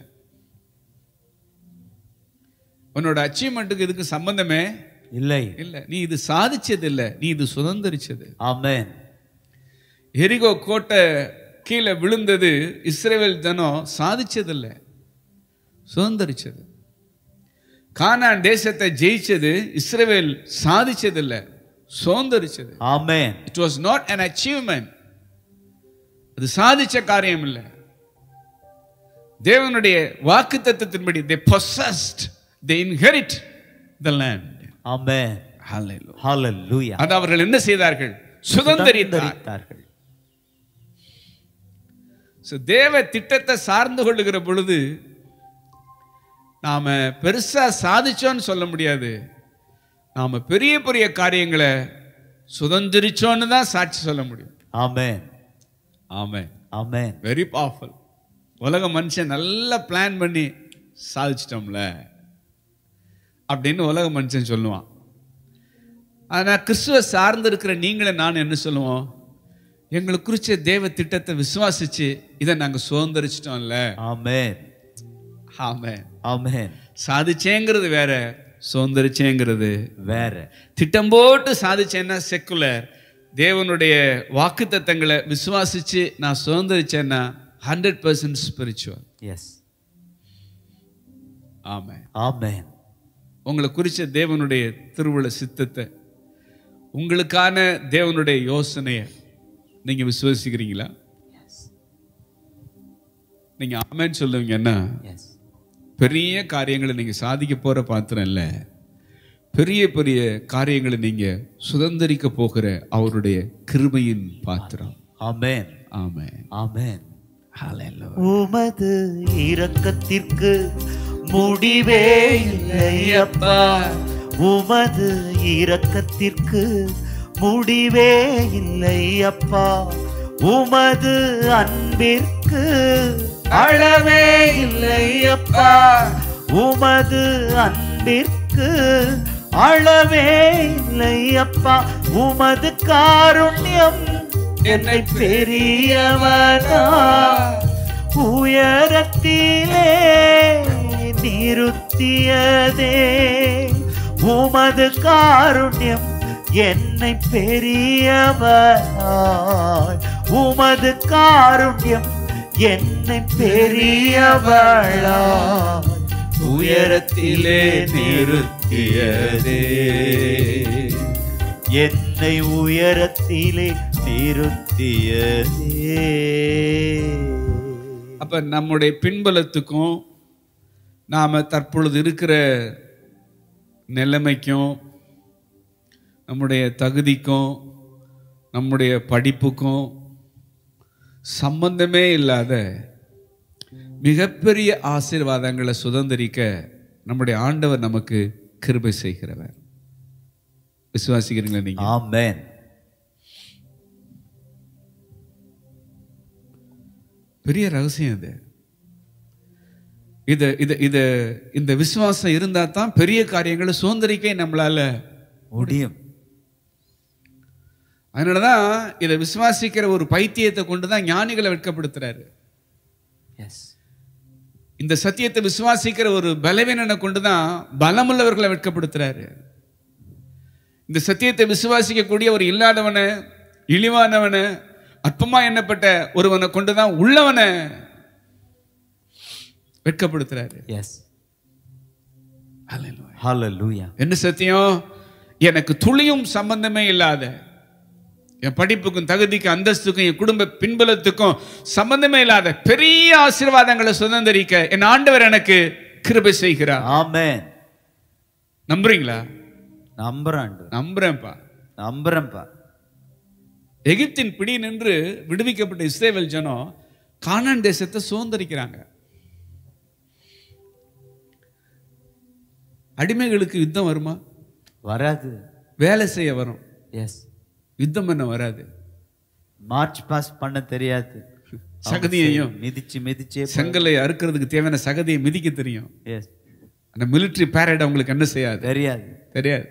உன்னோட அச்சீவ்மெண்ட்டுக்கு இதுக்கு சம்பந்தமே இல்லை இல்லை நீ இது சாதிச்சது இல்லை நீ இது சுதந்தரிச்சது ஆமென் எரிகோ கோட்டை கீழே விழுந்தது இஸ்ரேல் ஜனம் சாதிச்சதில்லை சுதந்தரிச்சது கானான் தேசத்தை ஜெயிச்சது இஸ்ரேல் சாதிச்சதில்லை சுதந்தரிச்சது amen it was not an achievement அது சாதிச்ச காரியம் இல்லை தேவனுடைய வாக்கு தத்துவத்தின்படி they possessed they inherit the land amen Hallelujah. ஹalleluya அது அவர்கள் என்ன செய்தார்கள் சுதந்தரித்தார் சுதந்தரித்தார்கள் So, தேவ திட்டத்தை சார்ந்து கொள்ளுகிற பொழுது நாம பெருசா சாதிச்சோன்னு சொல்ல முடியாது நாம பெரிய பெரிய காரியங்களை சுதந்திரிச்சோன்னு தான் சாட்சி சொல்ல முடியும் ஆமென் ஆமென் ஆமென் வெரி பவர்ஃபுல் உலக மனுஷன் நல்லா பிளான் பண்ணி சாதிச்சிட்டோம்ல அப்படின்னு உலக மனுஷன் சொல்லுவான் ஆனா கிறிஸ்துவ சார்ந்து இருக்கிற நீங்களும் நான் என்ன சொல்லுவோம் எங்களுக்கு குறிச்ச தேவ திட்டத்தை விசுவாசிச்சு இதை நாங்க சுதந்திரிச்சிட்டோம்ல ஆமென் ஆமே ஆமென் சாதிச்சேங்கிறது வேற சுதந்திரிச்சேங்கிறது வேற திட்டம் போட்டு சாதிச்சேன்னா செக்குலர் தேவனுடைய வாக்கு தத்தங்களை விசுவாசிச்சு நான் சுதந்திரிச்சேன்னா ஹண்ட்ரட் பர்சன்ட் ஸ்பிரிச்சுவல் எஸ் ஆமே ஆமென் உங்களை குறிச்ச தேவனுடைய திருவுள சித்தத்தை உங்களுக்கான தேவனுடைய யோசனையை நீங்க விசுவாசிக்கிறீங்களா நீங்க ஆமேன்னு சொல்லுவீங்கன்னா எஸ் பெரிய காரியங்களை நீங்க சாதிக்க போற பாத்திரம் இல்ல பெரிய பெரிய காரியங்களை நீங்க சுதந்திரிக்க போகிற அவருடைய கிருபையின் பாத்திரம் ஆமென் ஆமே ஆமென் உமது இரக்கத்திற்கு முடிவே இல்லை அப்பா உமது இரக்கத்திற்கு முடிவே இல்லை அப்பா உமது அன்பிற்கு அளவே இல்லை அப்பா உமது அன்பிற்கு அளவே இல்லை அப்பா உமது காருண்யம் என்னை பெரியவனா உயரத்திலே நிறுத்தியதே உமது காருண்யம் என்னை பெரியவனாய் உமது காருண்யம் என்னை பெரியவளாய் உயரத்திலே நிறுத்தியதே என்னை உயரத்திலே நிறுத்தியதே அப்ப நம்முடைய பின்பலத்துக்கும் நாம தற்பொழுது இருக்கிற நிலைமைக்கும் நம்முடைய தகுதிக்கும் நம்முடைய படிப்புக்கும் சம்பந்தமே இல்லாத மிகப்பெரிய ஆசீர்வாதங்களை சுதந்திரிக்க நம்முடைய ஆண்டவர் நமக்கு கிருபை செய்கிறவர் விசுவாசிக்கிறீங்களா நீங்க Amen. பெரிய ரகசியம் இது இது இது இது இந்த விசுவாசம் இருந்தா தான் பெரிய காரியங்களை சுதந்திரிக்க நம்மளால முடியும் அதனாலதான் இதை விசுவாசிக்கிற ஒரு பைத்தியத்தை கொண்டு தான் ஞானிகளை வெட்கப்படுத்துறாரு எஸ் இந்த சத்தியத்தை விசுவாசிக்கிற ஒரு பலவீனனை கொண்டு தான் பலமுள்ளவர்களை வெட்கப்படுத்துறாரு இந்த சத்தியத்தை விசுவாசிக்கக்கூடிய ஒரு இல்லாதவனை இழிவானவனை அற்பமா எண்ணப்பட்ட ஒருவனை கொண்டு தான் உள்ளவனை வெட்கப்படுத்துறாரு எஸ் Hallelujah. Hallelujah. என்ன சத்தியம் எனக்கு துளியும் சம்பந்தமே இல்லாத என் படிப்புக்கும் தகுதிக்கும் அந்தஸ்துக்கும் என் குடும்ப பின்பலத்துக்கும் சம்பந்தமே இல்லாத பெரிய ஆசீர்வாதங்களை சுதந்திரிக்க என் ஆண்டவர் எனக்கு கிருபை செய்கிறார் Amen. நம்புறீங்களா நம்புறேன் நம்புறேன்ப்பா நம்புறேன்ப்பா எகிப்தின் பிடி நின்று விடுவிக்கப்பட்ட இஸ்ரேல் ஜனம் கானான் தேசத்தை சுதந்திரிக்கிறாங்க அடிமைகளுக்கு யுத்தம் வருமா வராது வேலை செய்ய வரும் எஸ் யுத்தம் பண்ண வராது மார்ச் பாஸ் பண்ண தெரியாது சகதியையும் மிதிச்சு மிதிச்சே செங்கலை அறுக்கிறதுக்கு தேவையான சகதியை மிதிக்க தெரியும் எஸ் அந்த மிலிட்டரி பேரட் அவங்களுக்கு என்ன செய்யாது தெரியாது தெரியாது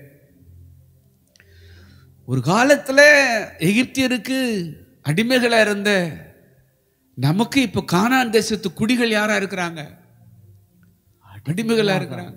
ஒரு காலத்துல எகிப்தியருக்கு அடிமைகளா இருந்த நமக்கு இப்ப கானான் தேசத்து குடிகள் யாரா இருக்கிறாங்க அடிமைகளா இருக்கிறாங்க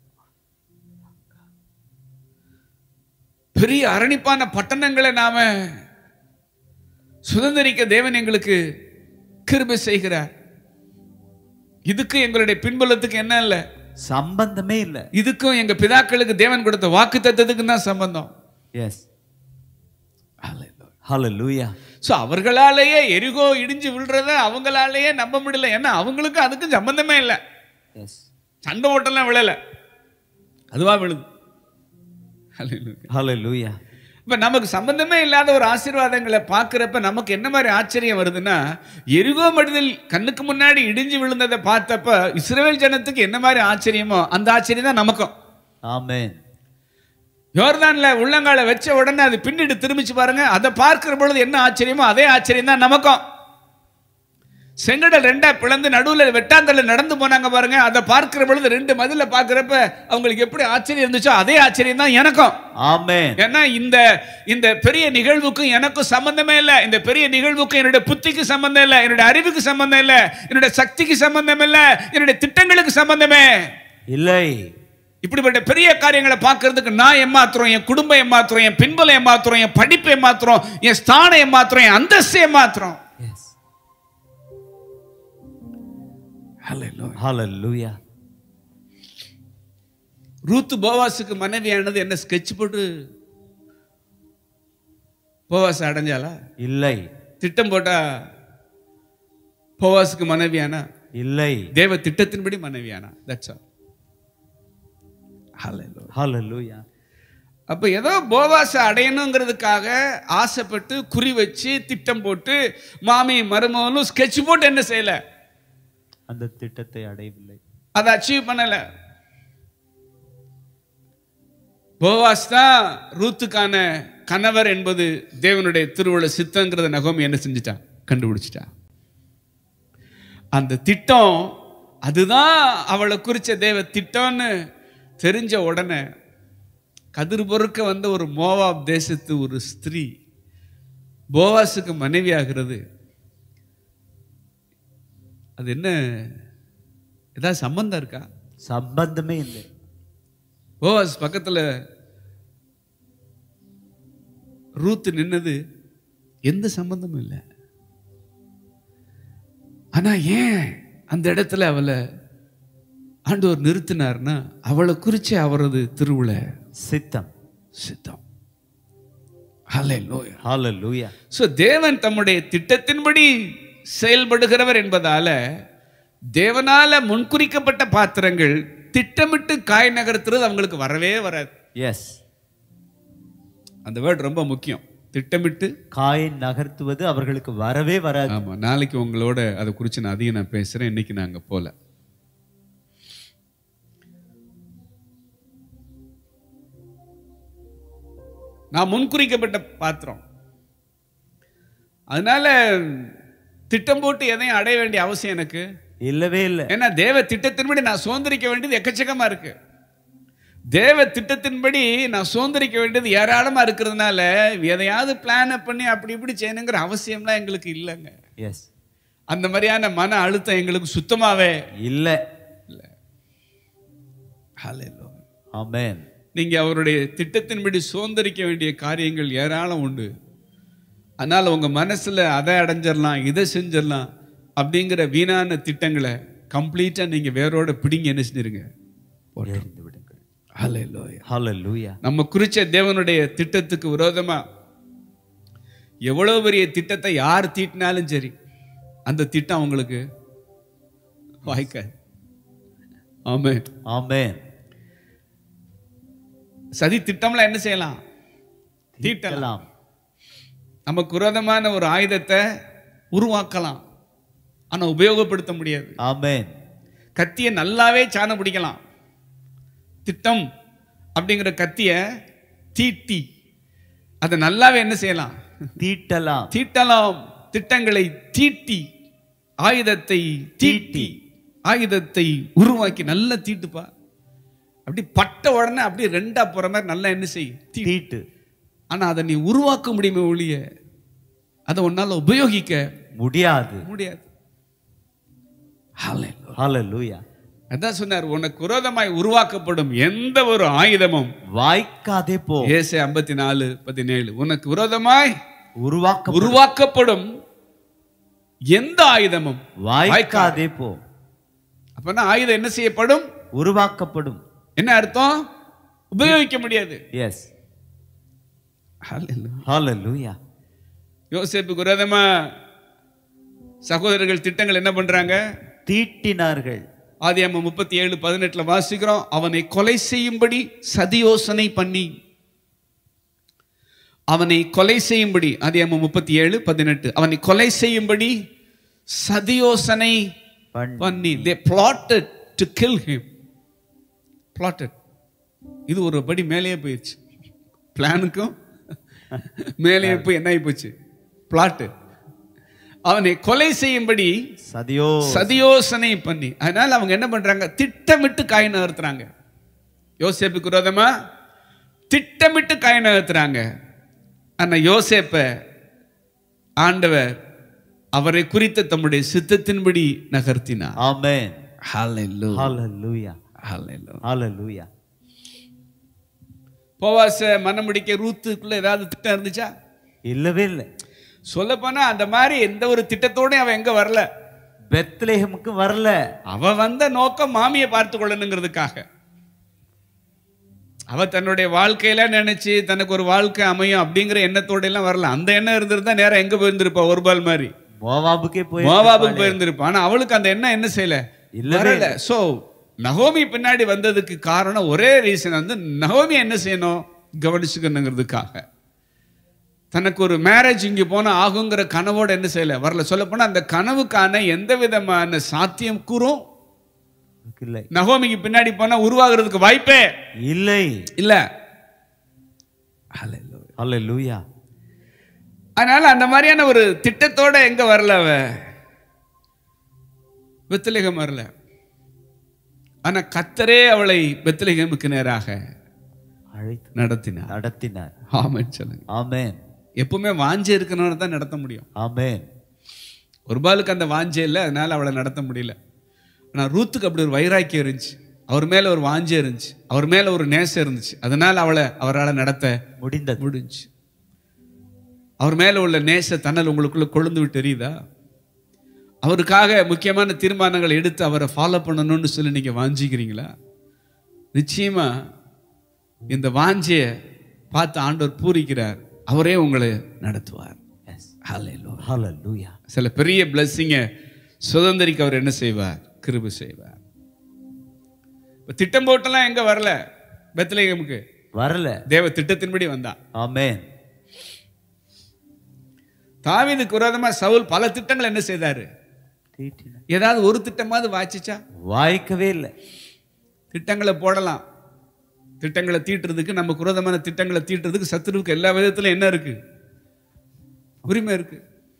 பெரிய அரணிப்பான பட்டணங்களை நாம சுதந்திரிக்க தேவன் எங்களுக்கு கிருபை செய்கிறார் இதுக்கு எங்களுடைய பின்புலத்துக்கு என்ன இல்லை சம்பந்தமே இல்ல இதுக்கும் எங்க பிதாக்களுக்கு தேவன் கொடுத்த வாக்கு தத்துவத்துக்கு தான் சம்பந்தம் எஸ் Hallelujah. ஸோ அவர்களாலேயே எரிகோ இடிஞ்சு விழுறத அவங்களாலேயே நம்ப முடியல ஏன்னா அவங்களுக்கும் அதுக்கும் சம்பந்தமே இல்லை எஸ் சண்டை ஓட்டெல்லாம் விழல அதுவா விழுது Hallelujah. Hallelujah. இப்ப நமக்கு சம்பந்தமே இல்லாத ஒரு ஆசீர்வாதங்களை பார்க்கிறப்ப நமக்கு என்ன மாதிரி ஆச்சரியம் வருதுன்னா எரிகோ மடுதல் கண்ணுக்கு முன்னாடி இடிஞ்சு விழுந்ததை பார்த்தப்ப இஸ்ரேல் ஜனத்துக்கு என்ன மாதிரி ஆச்சரியமோ அந்த ஆச்சரியம் தான் நமக்கும் Amen. யோர்தான்ல உள்ளங்கால வச்ச உடனே அது பின்னிட்டு திரும்பிச்சு பாருங்க அதை பார்க்கிற பொழுது என்ன ஆச்சரியமோ அதே ஆச்சரியம் தான் நமக்கும் செங்கடல் ரெண்டா பிளந்து நடுவுல வெட்டாந்தல நடந்து போனாங்க பாருங்க அதை பார்க்கிற பொழுது ரெண்டு மதில பார்க்கிறப்ப அவங்களுக்கு எப்படி ஆச்சரியம் இருந்துச்சோ அதே ஆச்சரியம் தான் எனக்கும் Amen. ஏன்னா இந்த இந்த பெரிய நிகழ்வுக்கும் எனக்கும் சம்பந்தமே இல்லை இந்த பெரிய நிகழ்வுக்கும் என்னுடைய புத்திக்கு சம்பந்தம் இல்லை என்னுடைய அறிவுக்கு சம்பந்தம் இல்லை என்னுடைய சக்திக்கு சம்பந்தம் இல்லை என்னுடைய திட்டங்களுக்கு சம்பந்தமே இல்லை இப்படிப்பட்ட பெரிய காரியங்களை பார்க்கறதுக்கு நான் ஏமாத்துறோம் என் குடும்பம் ஏமாத்துறோம் என் பின்புலம் ஏமாத்துறோம் என் படிப்பு ஏமாத்துறோம் என் ஸ்தானம் ஏமாத்துறோம் என் அந்தஸ்து ஏமாத்துறோம் எஸ் Hallelujah. ரூத்து போவாஸுக்கு மனைவியானது என்ன ஸ்கெட்ச் போட்டு போவாஸ் அடைஞ்சாளா இல்லை திட்டம் போட்டா போவாஸுக்கு மனைவியானா இல்லை தேவ திட்டத்தின்படி மனைவியானா தட்ஸ் ஆல் Hallelujah. அப்ப ஏதோ போவாசை அடையணுங்கிறதுக்காக ஆசைப்பட்டு குறி வச்சு திட்டம் போட்டு மாமி மருமகளும் ஸ்கெட்ச் போட்டு என்ன செய்யல அந்த திட்டத்தை அடையவில்லை அதை அச்சீவ் பண்ணல போவாஸ் தான் ரூத்துக்கான கணவர் என்பது தேவனுடைய திருவுள சித்தங்கிறத நகோமி என்ன செஞ்சிட்டா கண்டுபிடிச்சிட்டா அந்த திட்டம் அதுதான் அவளை குறிச்ச தேவ திட்டம்னு தெரிஞ்ச உடனே கதிர் பொறுக்க வந்த ஒரு மோவாப் தேசத்து ஒரு ஸ்திரீ போவாஸுக்கு மனைவி ஆகிறது அது என்ன ஏதாவது சம்பந்தம் இருக்கா சம்பந்தமே இல்லை போவாஸ் பக்கத்துல ரூத் நின்னது எந்த சம்பந்தமும் இல்லை ஆனா ஏன் அந்த இடத்துல அவளை ஆண்டவர் நிறுத்தினார்னா அவளை குறிச்சு அவரது திருவுள சித்தம் சித்தம் ஹalleluya Hallelujah. ஸோ தேவன் தம்முடைய திட்டத்தின்படி செயல்படுகிறவர் என்பதால தேவனால முன்குறிக்கப்பட்ட பாத்திரங்கள் திட்டமிட்டு காய் நகர்த்துறது அவங்களுக்கு வரவே வராது எஸ் அந்த வேர்ட் ரொம்ப முக்கியம் திட்டமிட்டு காய் நகர்த்துவது அவர்களுக்கு வரவே வராது ஆமா நாளைக்கு உங்களோட அதை குறித்து நான் அதிகம் நான் பேசுறேன் இன்னைக்கு நாங்க போல நான் முன்குறிக்கப்பட்ட பாத்திரம் அதனால திட்டம் போட்டு எதையும் அடைய வேண்டிய அவசியம் எனக்கு இல்லவே இல்லை ஏன்னா தேவ திட்டத்தின்படி நான் சுதந்திரிக்க வேண்டியது எக்கச்சக்கமா இருக்கு தேவ திட்டத்தின்படி நான் சுதந்திரிக்க வேண்டியது ஏராளமா இருக்கிறதுனால எதையாவது பிளான் பண்ணி அப்படி இப்படி செய்யணுங்கிற அவசியம்லாம் எங்களுக்கு இல்லைங்க எஸ் அந்த மாதிரியான மன அழுத்தம் எங்களுக்கு சுத்தமாவே இல்ல இல்லை ஹalleluya. ஆமென் நீங்க அவருடைய திட்டத்தின்படி சுதந்திரிக்க வேண்டிய காரியங்கள் ஏராளம் உண்டு அதனால உங்க மனசுல அதை அடைஞ்சிடலாம் இதை செஞ்சிடலாம் அப்படிங்கிற வீணான திட்டங்களை கம்ப்ளீட்டா நீங்க வேரோட பிடிங்க என்ன செஞ்சிருங்க எறிந்து விடுங்கள் ஹalleluya. ஹalleluya நம்ம குறிச்ச தேவனுடைய திட்டத்துக்கு விரோதமா எவ்வளவு பெரிய திட்டத்தை யார் தீட்டினாலும் சரி அந்த திட்டம் அவங்களுக்கு வாய்க்காது ஆமென் ஆமென் சதி திட்டம்லாம் என்ன செய்யலாம் தீட்டலாம் தீட்டலாம் நமக்கு விரோதமான ஒரு ஆயுதத்தை உருவாக்கலாம் ஆனா உபயோகப்படுத்த முடியாது ஆமென் கத்தியை நல்லாவே சாண பிடிக்கலாம் திட்டம் அப்படிங்கிற கத்தியை தீட்டி அதை நல்லாவே என்ன செய்யலாம் தீட்டலாம் தீட்டலாம் திட்டங்களை தீட்டி ஆயுதத்தை தீட்டி ஆயுதத்தை உருவாக்கி நல்லா தீட்டுப்பா அப்படி பட்ட உடனே அப்படியே ரெண்டா போற மாதிரி நல்லா என்ன செய் தீ தீட்டு ஆனா அதை நீ உருவாக்க முடியுமே ஒழிய அதை உன்னால உபயோகிக்க முடியாது முடியாது ஹalleluya அதான் சொன்னார் உனக்கு விரோதமாய் உருவாக்கப்படும் எந்த ஒரு ஆயுதமும் வாய்க்காதே போ ஏசை ஐம்பத்தி நாலு பதினேழு உனக்கு விரோதமாய் உருவாக்க உருவாக்கப்படும் எந்த ஆயுதமும் வாய்க்காதே போ அப்பனா ஆயுதம் என்ன செய்யப்படும் உருவாக்கப்படும் என்ன அர்த்தம் உபயோகிக்க முடியாது எஸ் ஹalleluya யோசேப்புக்கு விரோதமா சகோதரர்கள் திட்டங்கள் என்ன பண்றாங்க தீட்டினார்கள் ஆதியாம முப்பத்தி ஏழு பதினெட்டுல வாசிக்கிறோம் அவனை கொலை செய்யும்படி சதியோசனை பண்ணி அவனை கொலை செய்யும்படி ஆதியாம முப்பத்தி ஏழு பதினெட்டு அவனை கொலை செய்யும்படி சதியோசனை பண்ணி பண்ணி they plotted to kill him plotted இது ஒரு படி மேலேயே போயிடுச்சு பிளானுக்கும் மேலேயே போய் என்ன ஆகி போச்சு பிளாட்டு அவனை கொலை செய்யும்படி சதியோ சதியோசனை பண்ணி அதனால அவங்க என்ன பண்றாங்க திட்டமிட்டு காய் நகர்த்துறாங்க யோசேப்புக்கு விரோதமா திட்டமிட்டு காய் நகர்த்துறாங்க ஆனா யோசேப்ப ஆண்டவர் அவரை குறித்த தம்முடைய சித்தத்தின்படி நகர்த்தினார் ஆமென் Hallelujah. ஹalleluya Hallelujah. ஹalleluya போவாச மனம் முடிக்க ரூத்துக்குள்ள ஏதாவது திட்டம் இருந்துச்சா இல்லவே இல்லை சொல்லப்போனா அந்த மாதிரி எந்த ஒரு திட்டத்தோடயும் அவன் எங்க வரல பெத்லேஹமுக்கு வரல அவ வந்த நோக்கம் மாமியை பார்த்து கொள்ளணுங்கிறதுக்காக அவ தன்னுடைய வாழ்க்கையில நினைச்சு தனக்கு ஒரு வாழ்க்கை அமையும் அப்படிங்கிற எண்ணத்தோட எல்லாம் வரல அந்த எண்ணம் இருந்திருந்தா நேரம் எங்க போயிருந்திருப்பா ஒரு பால் மாதிரி மோவாபுக்கே போய் மோவாபுக்கு போயிருந்திருப்பா ஆனா அவளுக்கு அந்த எண்ணம் என்ன செய்யல இல்லவே வரல சோ நகோமி பின்னாடி வந்ததுக்கு காரணம் ஒரே ரீசன் வந்து நகோமி என்ன செய்யணும் கவனிச்சுக்கணுங்கிறதுக்காக தனக்கு ஒரு மேரேஜ் இங்க போனா ஆகுங்கிற கனவோட என்ன செய்யல வரல சொல்ல போனா அந்த கனவுக்கான எந்த விதமான சாத்தியம் கூறும் இல்லை நகோமிக்கு பின்னாடி போனா உருவாகிறதுக்கு வாய்ப்பே இல்லை இல்ல ஹalleluya அதனால அந்த மாதிரியான ஒரு திட்டத்தோட எங்க வரல அவ பெத்லகேம் வரல ஆனா கத்தரே அவளை பெத்லகேமுக்கு நேராக அழைத்து நடத்தினார் நடத்தினார் ஆமென் சொல்லுங்க ஆமென் எப்பவுமே வாஞ்சை இருக்கணும்னு தான் நடத்த முடியும் ஆமென் ஒரு பாலுக்கு அந்த வாஞ்சை இல்லை அதனால அவளை நடத்த முடியல ஆனா ரூத்துக்கு அப்படி ஒரு வைராக்கியம் இருந்துச்சு அவர் மேல ஒரு வாஞ்சை இருந்துச்சு அவர் மேல ஒரு நேசம் இருந்துச்சு அதனால அவளை அவரால் நடத்த முடிந்தது முடிஞ்சு அவர் மேல உள்ள நேச தன்னல் உங்களுக்குள்ள கொழுந்து விட்டு எரியுதா அவருக்காக முக்கியமான தீர்மானங்களை எடுத்து அவரை ஃபாலோ பண்ணணும்னு சொல்லி நீங்க வாஞ்சிக்கிறீங்களா நிச்சயமா இந்த வாஞ்சிய பார்த்து ஆண்டவர் பூரிக்கிறார் அவரே உங்களை நடத்துவார் எஸ் Hallelujah. ஹalleluya சில பெரிய பிளஸ்ஸிங்க சுதந்திரிக்க அவர் என்ன செய்வார் கிருபை செய்வார் இப்ப திட்டம் போட்டெல்லாம் எங்க வரல பெத்லகேமுக்கு வரல தேவ திட்டத்தின்படி வந்தான் ஆமென் தாவீதுக்கு விரோதமா சவுல் பல திட்டங்கள் என்ன செய்தாரு தீட்டின ஏதாவது ஒரு திட்டமாவது வாய்ச்சிச்சா வாய்க்கவே இல்லை திட்டங்களை போடலாம் திட்டங்களை தீட்டுறதுக்கு நம்ம குரோதமான திட்டங்களை தீட்டுறதுக்கு சத்துருவுக்கு எல்லா விதத்திலும் என்ன இருக்கு உரிமை இருக்கு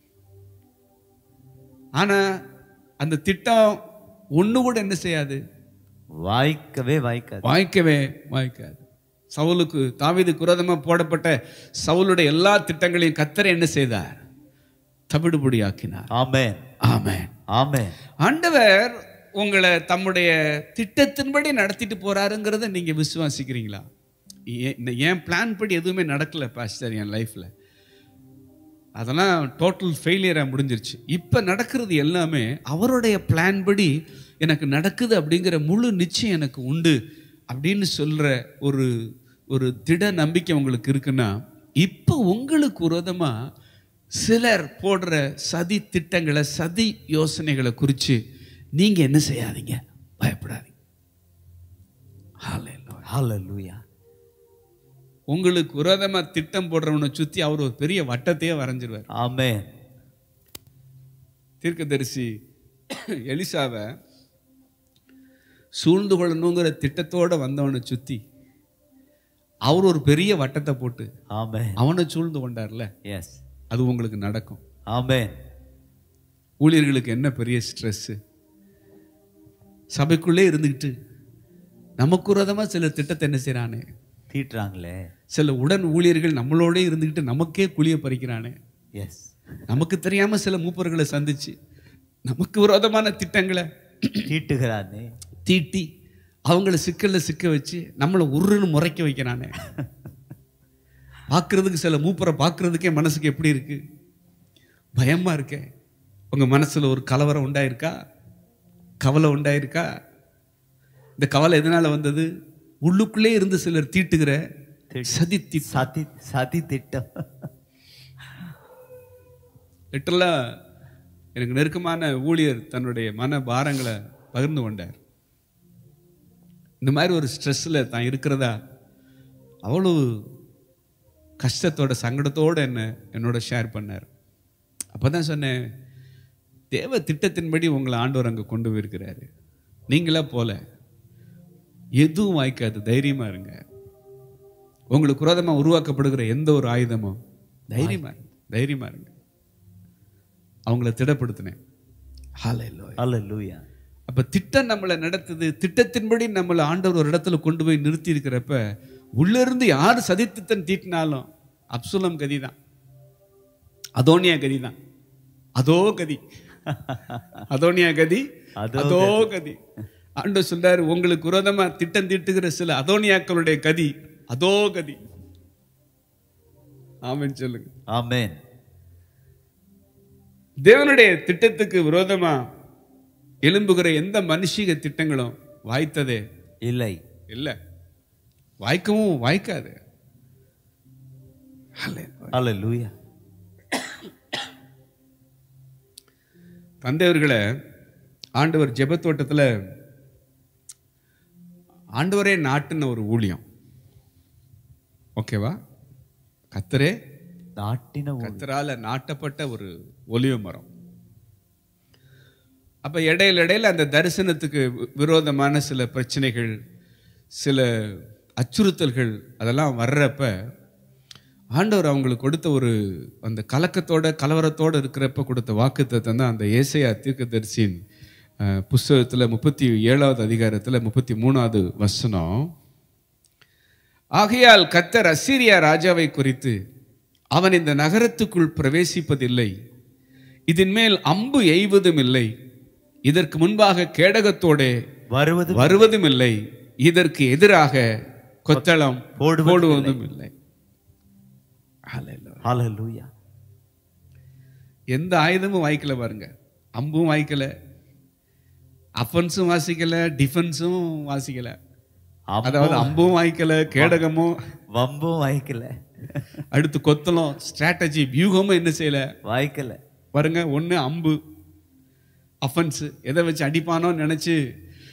ஆனா அந்த திட்டம் ஒண்ணு கூட என்ன செய்யாது வாய்க்கவே வாய்க்காது வாய்க்கவே வாய்க்காது சவுலுக்கு தாவீது குரோதமா போடப்பட்ட சவுலுடைய எல்லா திட்டங்களையும் கத்தரை என்ன செய்தார் தவிடுபடியாக்கினார் ஆமென் ஆமென் ஆமென் ஆண்டவர் உங்களை தம்முடைய திட்டத்தின்படி நடத்திட்டு போறாருங்கிறத நீங்க விசுவாசிக்கிறீங்களா ஏ- இந்த என் பிளான் படி எதுவுமே நடக்கல பாஸ்டர் என் லைஃப்ல அதெல்லாம் டோட்டல் ஃபெயிலியராக முடிஞ்சிருச்சு இப்போ நடக்கிறது எல்லாமே அவருடைய பிளான் படி எனக்கு நடக்குது அப்படிங்கிற முழு நிச்சயம் எனக்கு உண்டு அப்படின்னு சொல்கிற ஒரு ஒரு திட நம்பிக்கை உங்களுக்கு இருக்குன்னா இப்போ உங்களுக்கு விரோதமாக சிலர் போடுற சதி திட்டங்களை சதி யோசனைகளை குறித்து நீங்கள் என்ன செய்யாதீங்க பயப்படாதீங்க Hallelujah. ஹalleluya உங்களுக்கு விரோதமா திட்டம் போடுறவனை சுற்றி அவர் ஒரு பெரிய வட்டத்தையே வரைஞ்சிருவார் ஆமென் தீர்க்கதரிசி எலிசாவை சூழ்ந்து கொள்ளணுங்கிற திட்டத்தோட வந்தவனை சுத்தி அவர் ஒரு பெரிய வட்டத்தை போட்டு ஆமென் அவனை சூழ்ந்து கொண்டார்ல எஸ் அது உங்களுக்கு நடக்கும் ஆமென் ஊழியர்களுக்கு என்ன பெரிய ஸ்ட்ரெஸ்ஸு சபைக்குள்ளே இருந்துக்கிட்டு நமக்கு விரோதமாக சில திட்டத்தை என்ன செய்கிறானே தீட்டுறாங்களே சில உடன் ஊழியர்கள் நம்மளோட இருந்துக்கிட்டு நமக்கே குழிய பறிக்கிறானே எஸ் நமக்கு தெரியாம சில மூப்பர்களை சந்திச்சு நமக்கு விரோதமான திட்டங்களை தீட்டுகிறானே தீட்டி அவங்கள சிக்கல்ல சிக்க வச்சு நம்மளை உருன்னு முறைக்க வைக்கிறானே பார்க்கறதுக்கு சில மூப்பரை பார்க்கறதுக்கே மனசுக்கு எப்படி இருக்கு பயமா இருக்கே உங்க மனசுல ஒரு கலவரம் உண்டாயிருக்கா கவலை உண்டாயிருக்கா இந்த கவலை எதனால வந்தது உள்ளுக்குள்ளே இருந்து சிலர் தீட்டுகிற சதி தீ சதி சதி திட்டம் லிட்டரலாக எனக்கு நெருக்கமான ஊழியர் தன்னுடைய மன பாரங்களை பகிர்ந்து கொண்டார் இந்த மாதிரி ஒரு ஸ்ட்ரெஸ்ஸில் தான் இருக்கிறதா அவ்வளோ கஷ்டத்தோட சங்கடத்தோட என்ன என்னோட ஷேர் பண்ணார் அப்போ தான் சொன்னேன் தேவ திட்டத்தின்படி உங்களை ஆண்டவர் அங்கே கொண்டு போயிருக்கிறாரு நீங்களா போல எதுவும் வாய்க்காது தைரியமா இருங்க உங்களுக்கு குரோதமாக உருவாக்கப்படுகிற எந்த ஒரு ஆயுதமும் தைரியமா இருங்க தைரியமா இருங்க அவங்கள திடப்படுத்தினேன் ஹalleluya ஹalleluya அப்ப திட்டம் நம்மளை நடத்துது திட்டத்தின்படி நம்மளை ஆண்டவர் ஒரு இடத்துல கொண்டு போய் நிறுத்தி இருக்கிறப்ப உள்ள இருந்து யார் சதித்திட்டம் தீட்டினாலும் அப்சுலம் கதி தான் அதோனியா கதி தான் அதோ கதி அதோனியா கதி அதோ அதோ கதி ஆண்டவர் சொல்றாரு உங்களுக்கு விரோதமா திட்டம் தீட்டுகிற சில அதோனியாக்களுடைய கதி அதோ கதி ஆமென் சொல்லுங்க ஆமென் தேவனுடைய திட்டத்துக்கு விரோதமா எழும்புகிற எந்த மனுஷிக திட்டங்களும் வாய்த்ததே இல்லை இல்லை வாய்க்கவும் வாய்க்காது Hallelujah. ஹalleluya தந்தையவர்களை ஆண்டவர் ஜெபத்தோட்டத்துல ஆண்டவரே நாட்டுன ஒரு ஊழியம் ஓகேவா கத்தரே நாட்டின ஊ- கத்தரால நாட்டப்பட்ட ஒரு ஒலிவ மரம் அப்ப இடையில இடையில அந்த தரிசனத்துக்கு வி- விரோதமான சில பிரச்சனைகள் சில அச்சுறுத்தல்கள் அதெல்லாம் வர்றப்ப ஆண்டவர் அவங்களுக்கு கொடுத்த ஒரு அந்த கலக்கத்தோட கலவரத்தோட இருக்கிறப்ப கொடுத்த வாக்குத்தத்தம் தான் அந்த ஏசையா தீர்க்கதரிசியின் அஹ், புஸ்தகத்துல முப்பத்தி ஏழாவது அதிகாரத்துல முப்பத்தி மூணாவது வசனம் ஆகையால் கத்தர் அசீரியா ராஜாவை குறித்து அவன் இந்த நகரத்துக்குள் பிரவேசிப்பதில்லை இதன் மேல் அம்பு எய்வதும் இல்லை இதற்கு முன்பாக கேடகத்தோடே வருவது வருவதும் இல்லை இதற்கு எதிராக கொத்தளம் போடுவதும் போடுவதும் இல்லை Hallelujah. ஹalleluya எந்த ஆயுதமும் வாய்க்கல பாருங்க அம்பும் வாய்க்கல அஃபென்ஸும் வாசிக்கல டிஃபென்ஸும் வாசிக்கல அதாவது அம்பும் வாய்க்கல கேடகமும் வம்பும் வாய்க்கல அடுத்து கொத்தளம் ஸ்ட்ராட்டஜி வியூகமும் என்ன செய்யல வாய்க்கல பாருங்க ஒன்று அம்பு அஃபென்ஸு எதை வச்சு அடிப்பானோன்னு நினச்சி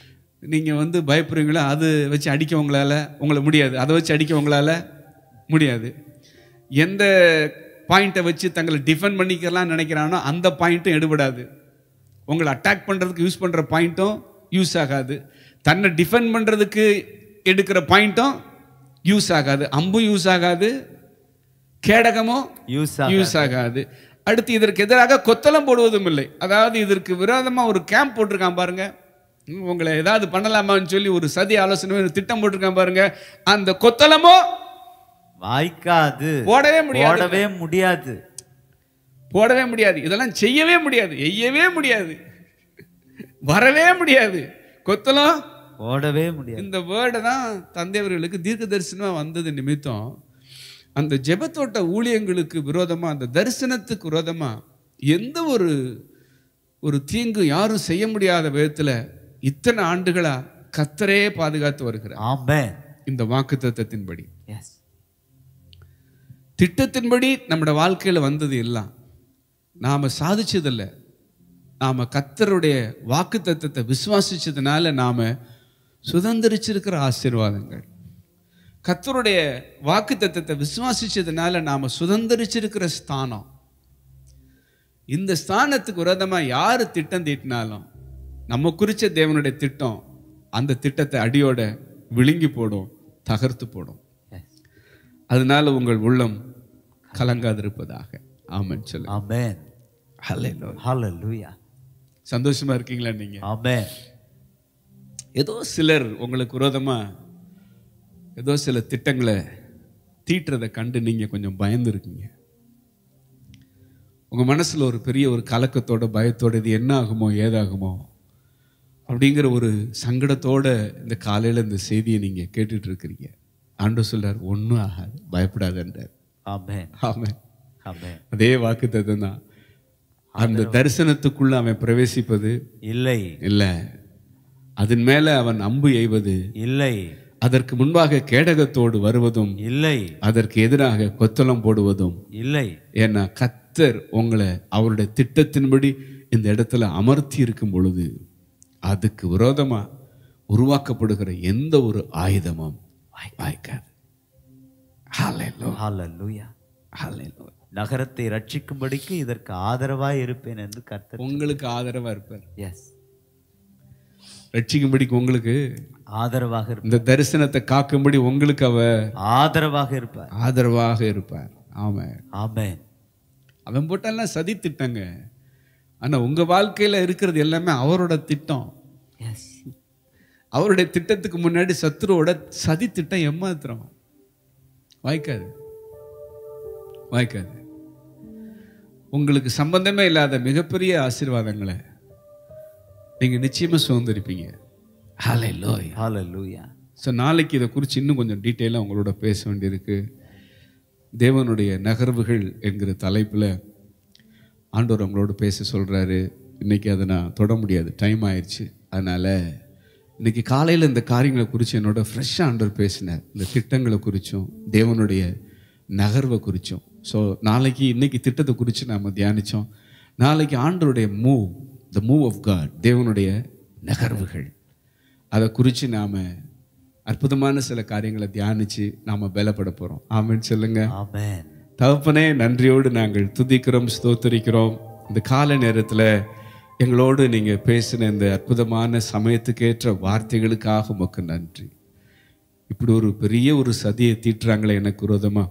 நீங்கள் வந்து பயப்படுறீங்களோ அது வச்சு அடிக்க உங்களால் உங்களை முடியாது அதை வச்சு அடிக்க உங்களால் முடியாது எந்த பாயிண்ட்டை வச்சு தங்களை டிஃபெண்ட் பண்ணிக்கலாம் நினைக்கிறானோ அந்த பாயிண்ட்டும் எடுபடாது உங்களை அட்டாக் பண்ணுறதுக்கு யூஸ் பண்ணுற பாயிண்ட்டும் யூஸ் ஆகாது தன்னை டிஃபெண்ட் பண்ணுறதுக்கு எடுக்கிற பாயிண்ட்டும் யூஸ் ஆகாது அம்பும் யூஸ் ஆகாது கேடகமும் யூஸ் யூஸ் ஆகாது அடுத்து இதற்கு எதிராக கொத்தளம் போடுவதும் இல்லை அதாவது இதற்கு விரோதமாக ஒரு கேம்ப் போட்டிருக்கான் பாருங்க ம், உங்களை ஏதாவது பண்ணலாமான்னு சொல்லி ஒரு சதி ஆலோசனை ஒரு திட்டம் போட்டிருக்கான் பாருங்க அந்த கொத்தளமோ வாய்க்காது போடவே முடியாது போடவே முடியாது போடவே முடியாது இதெல்லாம் செய்யவே முடியாது எய்யவே முடியாது வரவே முடியாது கொத்தளம் போடவே முடியாது இந்த வேர்டை தான் தந்தையவர்களுக்கு தீர்க்க தரிசனமாக வந்தது நிமித்தம் அந்த ஜெபத்தோட்ட ஊழியங்களுக்கு விரோதமா அந்த தரிசனத்துக்கு விரோதமா எந்த ஒரு ஒரு தீங்கு யாரும் செய்ய முடியாத விதத்துல இத்தனை ஆண்டுகளா கத்தரே பாதுகாத்து வருகிறார் ஆமென் இந்த வாக்கு தத்தத்தின்படி எஸ் திட்டத்தின்படி நம்மட வாழ்க்கையில வந்தது எல்லாம் நாம சாதிச்சதில்ல நாம கத்தருடைய வாக்கு தத்தத்தை விசுவாசிச்சதுனால நாம சுதந்திரிச்சிருக்கிற ஆசீர்வாதங்கள் கத்தருடைய வாக்கு தத்தத்தை விசுவாசிச்சதுனால நாம சுதந்திரிச்சிருக்கிற ஸ்தானம் இந்த ஸ்தானத்துக்கு விரோதமா யாரு திட்டம் தீட்டினாலும் நம்ம குறிச்ச தேவனுடைய திட்டம் அந்த திட்டத்தை அடியோட விழுங்கி போடும் தகர்த்து போடும் எஸ் அதனால உங்கள் உள்ளம் கலங்காதிருப்பதாக ஆமென் சொல்லு ஆமென் ஹல்லேலூயா. ஹalleluya சந்தோஷமா இருக்கீங்களா நீங்க ஆமென் ஏதோ சிலர் உங்களுக்கு விரோதமா ஏதோ சில திட்டங்களை தீட்டுறதை கண்டு நீங்க கொஞ்சம் பயந்து இருக்கீங்க உங்க மனசுல ஒரு பெரிய ஒரு கலக்கத்தோட பயத்தோட இது என்ன ஆகுமோ ஏதாகுமோ அப்படிங்கிற ஒரு சங்கடத்தோட இந்த காலையில இந்த செய்தியை நீங்க கேட்டுட்டு இருக்கிறீங்க ஆண்டு சொல்றார் ஒன்றும் ஆகாது பயப்படாதன்றார் ஆமென் ஆமென் ஆமென் அதே வாக்கு தான் அந்த தரிசனத்துக்குள்ள அவன் பிரவேசிப்பது இல்லை இல்லை அதன் மேல அவன் அம்பு எய்வது இல்லை அதற்கு முன்பாக கேடகத்தோடு வருவதும் இல்லை அதற்கு எதிராக கொத்தளம் போடுவதும் இல்லை ஏன்னா கத்தர் உங்களை அவருடைய திட்டத்தின்படி இந்த இடத்துல அமர்த்தி இருக்கும் பொழுது அதுக்கு விரோதமா உருவாக்கப்படுகிற எந்த ஒரு ஆயுதமும் வாய்க்காது Hallelujah. ஹalleluya Hallelujah. நகரத்தை ரட்சிக்கும்படிக்கு இதற்கு ஆதரவாய் இருப்பேன் என்று கர்த்தர் உங்களுக்கு ஆதரவா இருப்பார் எஸ் ரட்சிக்கும்படிக்கு உங்களுக்கு ஆதரவாக இருப்பார் இந்த தரிசனத்தை காக்கும்படி உங்களுக்கு அவ ஆதரவாக இருப்பார் ஆதரவாக இருப்பார் ஆமா ஆமென் அவன் போட்டெல்லாம் சதி திட்டங்க ஆனா உங்க வாழ்க்கையில இருக்கிறது எல்லாமே அவரோட திட்டம் எஸ் அவருடைய திட்டத்துக்கு முன்னாடி சத்துருவோட சதி திட்டம் ஏமாத்திரம் வாய்க்காது வாய்க்காது உங்களுக்கு சம்பந்தமே இல்லாத மிகப்பெரிய ஆசீர்வாதங்களை நீங்க நிச்சயமா சுதந்திரிப்பீங்க ஹalleluya ஹalleluya ஸோ நாளைக்கு இதை குறித்து இன்னும் கொஞ்சம் டீட்டெயிலாக உங்களோட பேச வேண்டியிருக்கு தேவனுடைய நகர்வுகள் என்கிற தலைப்பில் ஆண்டவர் உங்களோட பேச சொல்கிறாரு இன்னைக்கு அதை நான் தொட முடியாது டைம் ஆயிடுச்சு அதனால் இன்னைக்கு காலையில் இந்த காரியங்களை குறித்து என்னோட ஃப்ரெஷ்ஷாக ஆண்டவர் பேசினார் இந்த திட்டங்களை குறித்தும் தேவனுடைய நகர்வை குறித்தும் ஸோ நாளைக்கு இன்னைக்கு திட்டத்தை குறித்து நாம் தியானித்தோம் நாளைக்கு ஆண்டவருடைய move the move of God தேவனுடைய நகர்வுகள் அதை குறித்து நாம் அற்புதமான சில காரியங்களை தியானித்து நாம் பலப்பட போகிறோம் ஆமென்னு சொல்லுங்க ஆமென் தகப்பனே நன்றியோடு நாங்கள் துதிக்கிறோம் ஸ்தோத்தரிக்கிறோம் இந்த கால நேரத்தில் எங்களோடு நீங்கள் பேசின இந்த அற்புதமான சமயத்துக்கேற்ற வார்த்தைகளுக்காக உமக்கு நன்றி இப்படி ஒரு பெரிய ஒரு சதியை தீட்டுறாங்களே எனக்கு விரோதமா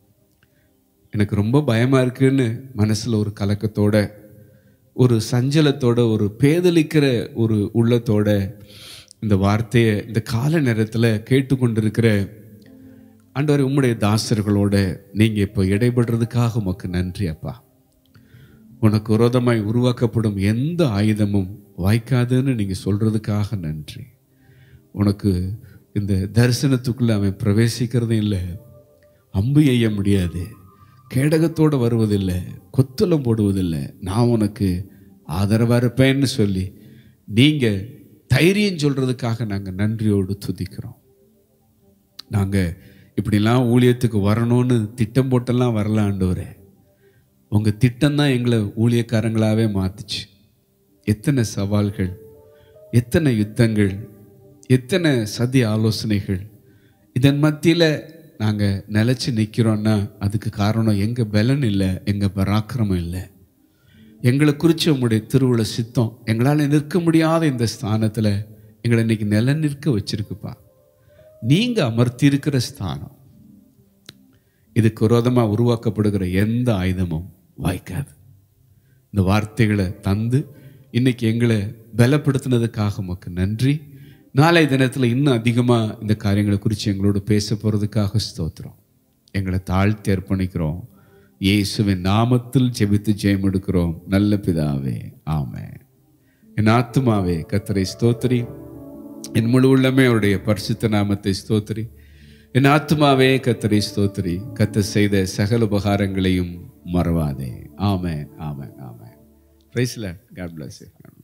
எனக்கு ரொம்ப பயமா இருக்குன்னு மனசுல ஒரு கலக்கத்தோட ஒரு சஞ்சலத்தோட ஒரு பேதலிக்கிற ஒரு உள்ளத்தோட இந்த வார்த்தையை இந்த கால நேரத்தில் கேட்டுக்கொண்டிருக்கிற ஆண்டவரே உம்முடைய தாசர்களோட நீங்க இப்போ இடைபடுறதுக்காக உமக்கு நன்றி அப்பா உனக்கு விரோதமாய் உருவாக்கப்படும் எந்த ஆயுதமும் வாய்க்காதுன்னு நீங்க சொல்றதுக்காக நன்றி உனக்கு இந்த தரிசனத்துக்குள்ள அவன் பிரவேசிக்கிறதும் இல்லை அம்பு எய்ய முடியாது கேடகத்தோடு வருவதில்லை கொத்தலம் போடுவதில்லை நான் உனக்கு ஆதரவாக இருப்பேன்னு சொல்லி நீங்கள் தைரியம் சொல்கிறதுக்காக நாங்கள் நன்றியோடு துதிக்கிறோம் நாங்கள் இப்படிலாம் ஊழியத்துக்கு வரணும்னு திட்டம் போட்டெல்லாம் வரல ஆண்டவரே உங்கள் திட்டம் தான் எங்களை ஊழியக்காரங்களாகவே மாத்துச்சு எத்தனை சவால்கள் எத்தனை யுத்தங்கள் எத்தனை சதி ஆலோசனைகள் இதன் மத்தியில் நாங்கள் நிலச்சி நிற்கிறோன்னா அதுக்கு காரணம் எங்கள் பலன் இல்லை எங்கள் பராக்கிரமம் இல்லை எங்களை குறித்து உங்களுடைய திருவுள சித்தம் எங்களால் நிற்க முடியாத இந்த ஸ்தானத்தில் எங்களை இன்னைக்கு நில நிற்க வச்சிருக்குப்பா நீங்கள் அமர்த்தியிருக்கிற ஸ்தானம் இதுக்கு விரோதமாக உருவாக்கப்படுகிற எந்த ஆயுதமும் வாய்க்காது இந்த வார்த்தைகளை தந்து இன்னைக்கு எங்களை பலப்படுத்தினதுக்காக உமக்கு நன்றி நாளை தினத்தில் இன்னும் அதிகமாக இந்த காரியங்களை குறித்து எங்களோடு பேச போகிறதுக்காக ஸ்தோத்திரம் எங்களை தாழ்த்தி அர்ப்பணிக்கிறோம் இயேசுவின் நாமத்தில் ஜெபித்து ஜெயம் எடுக்கிறோம் நல்ல பிதாவே ஆமென் என் ஆத்துமாவே கத்தரை ஸ்தோத்திரி என் முழு உள்ளமே அவருடைய பரிசுத்த நாமத்தை ஸ்தோத்திரி என் ஆத்துமாவே கத்தரை ஸ்தோத்திரி கத்த செய்த சகல உபகாரங்களையும் மறவாதே ஆமென் ஆமென் ஆமென் பிரைஸ்ல காட் பிளஸ்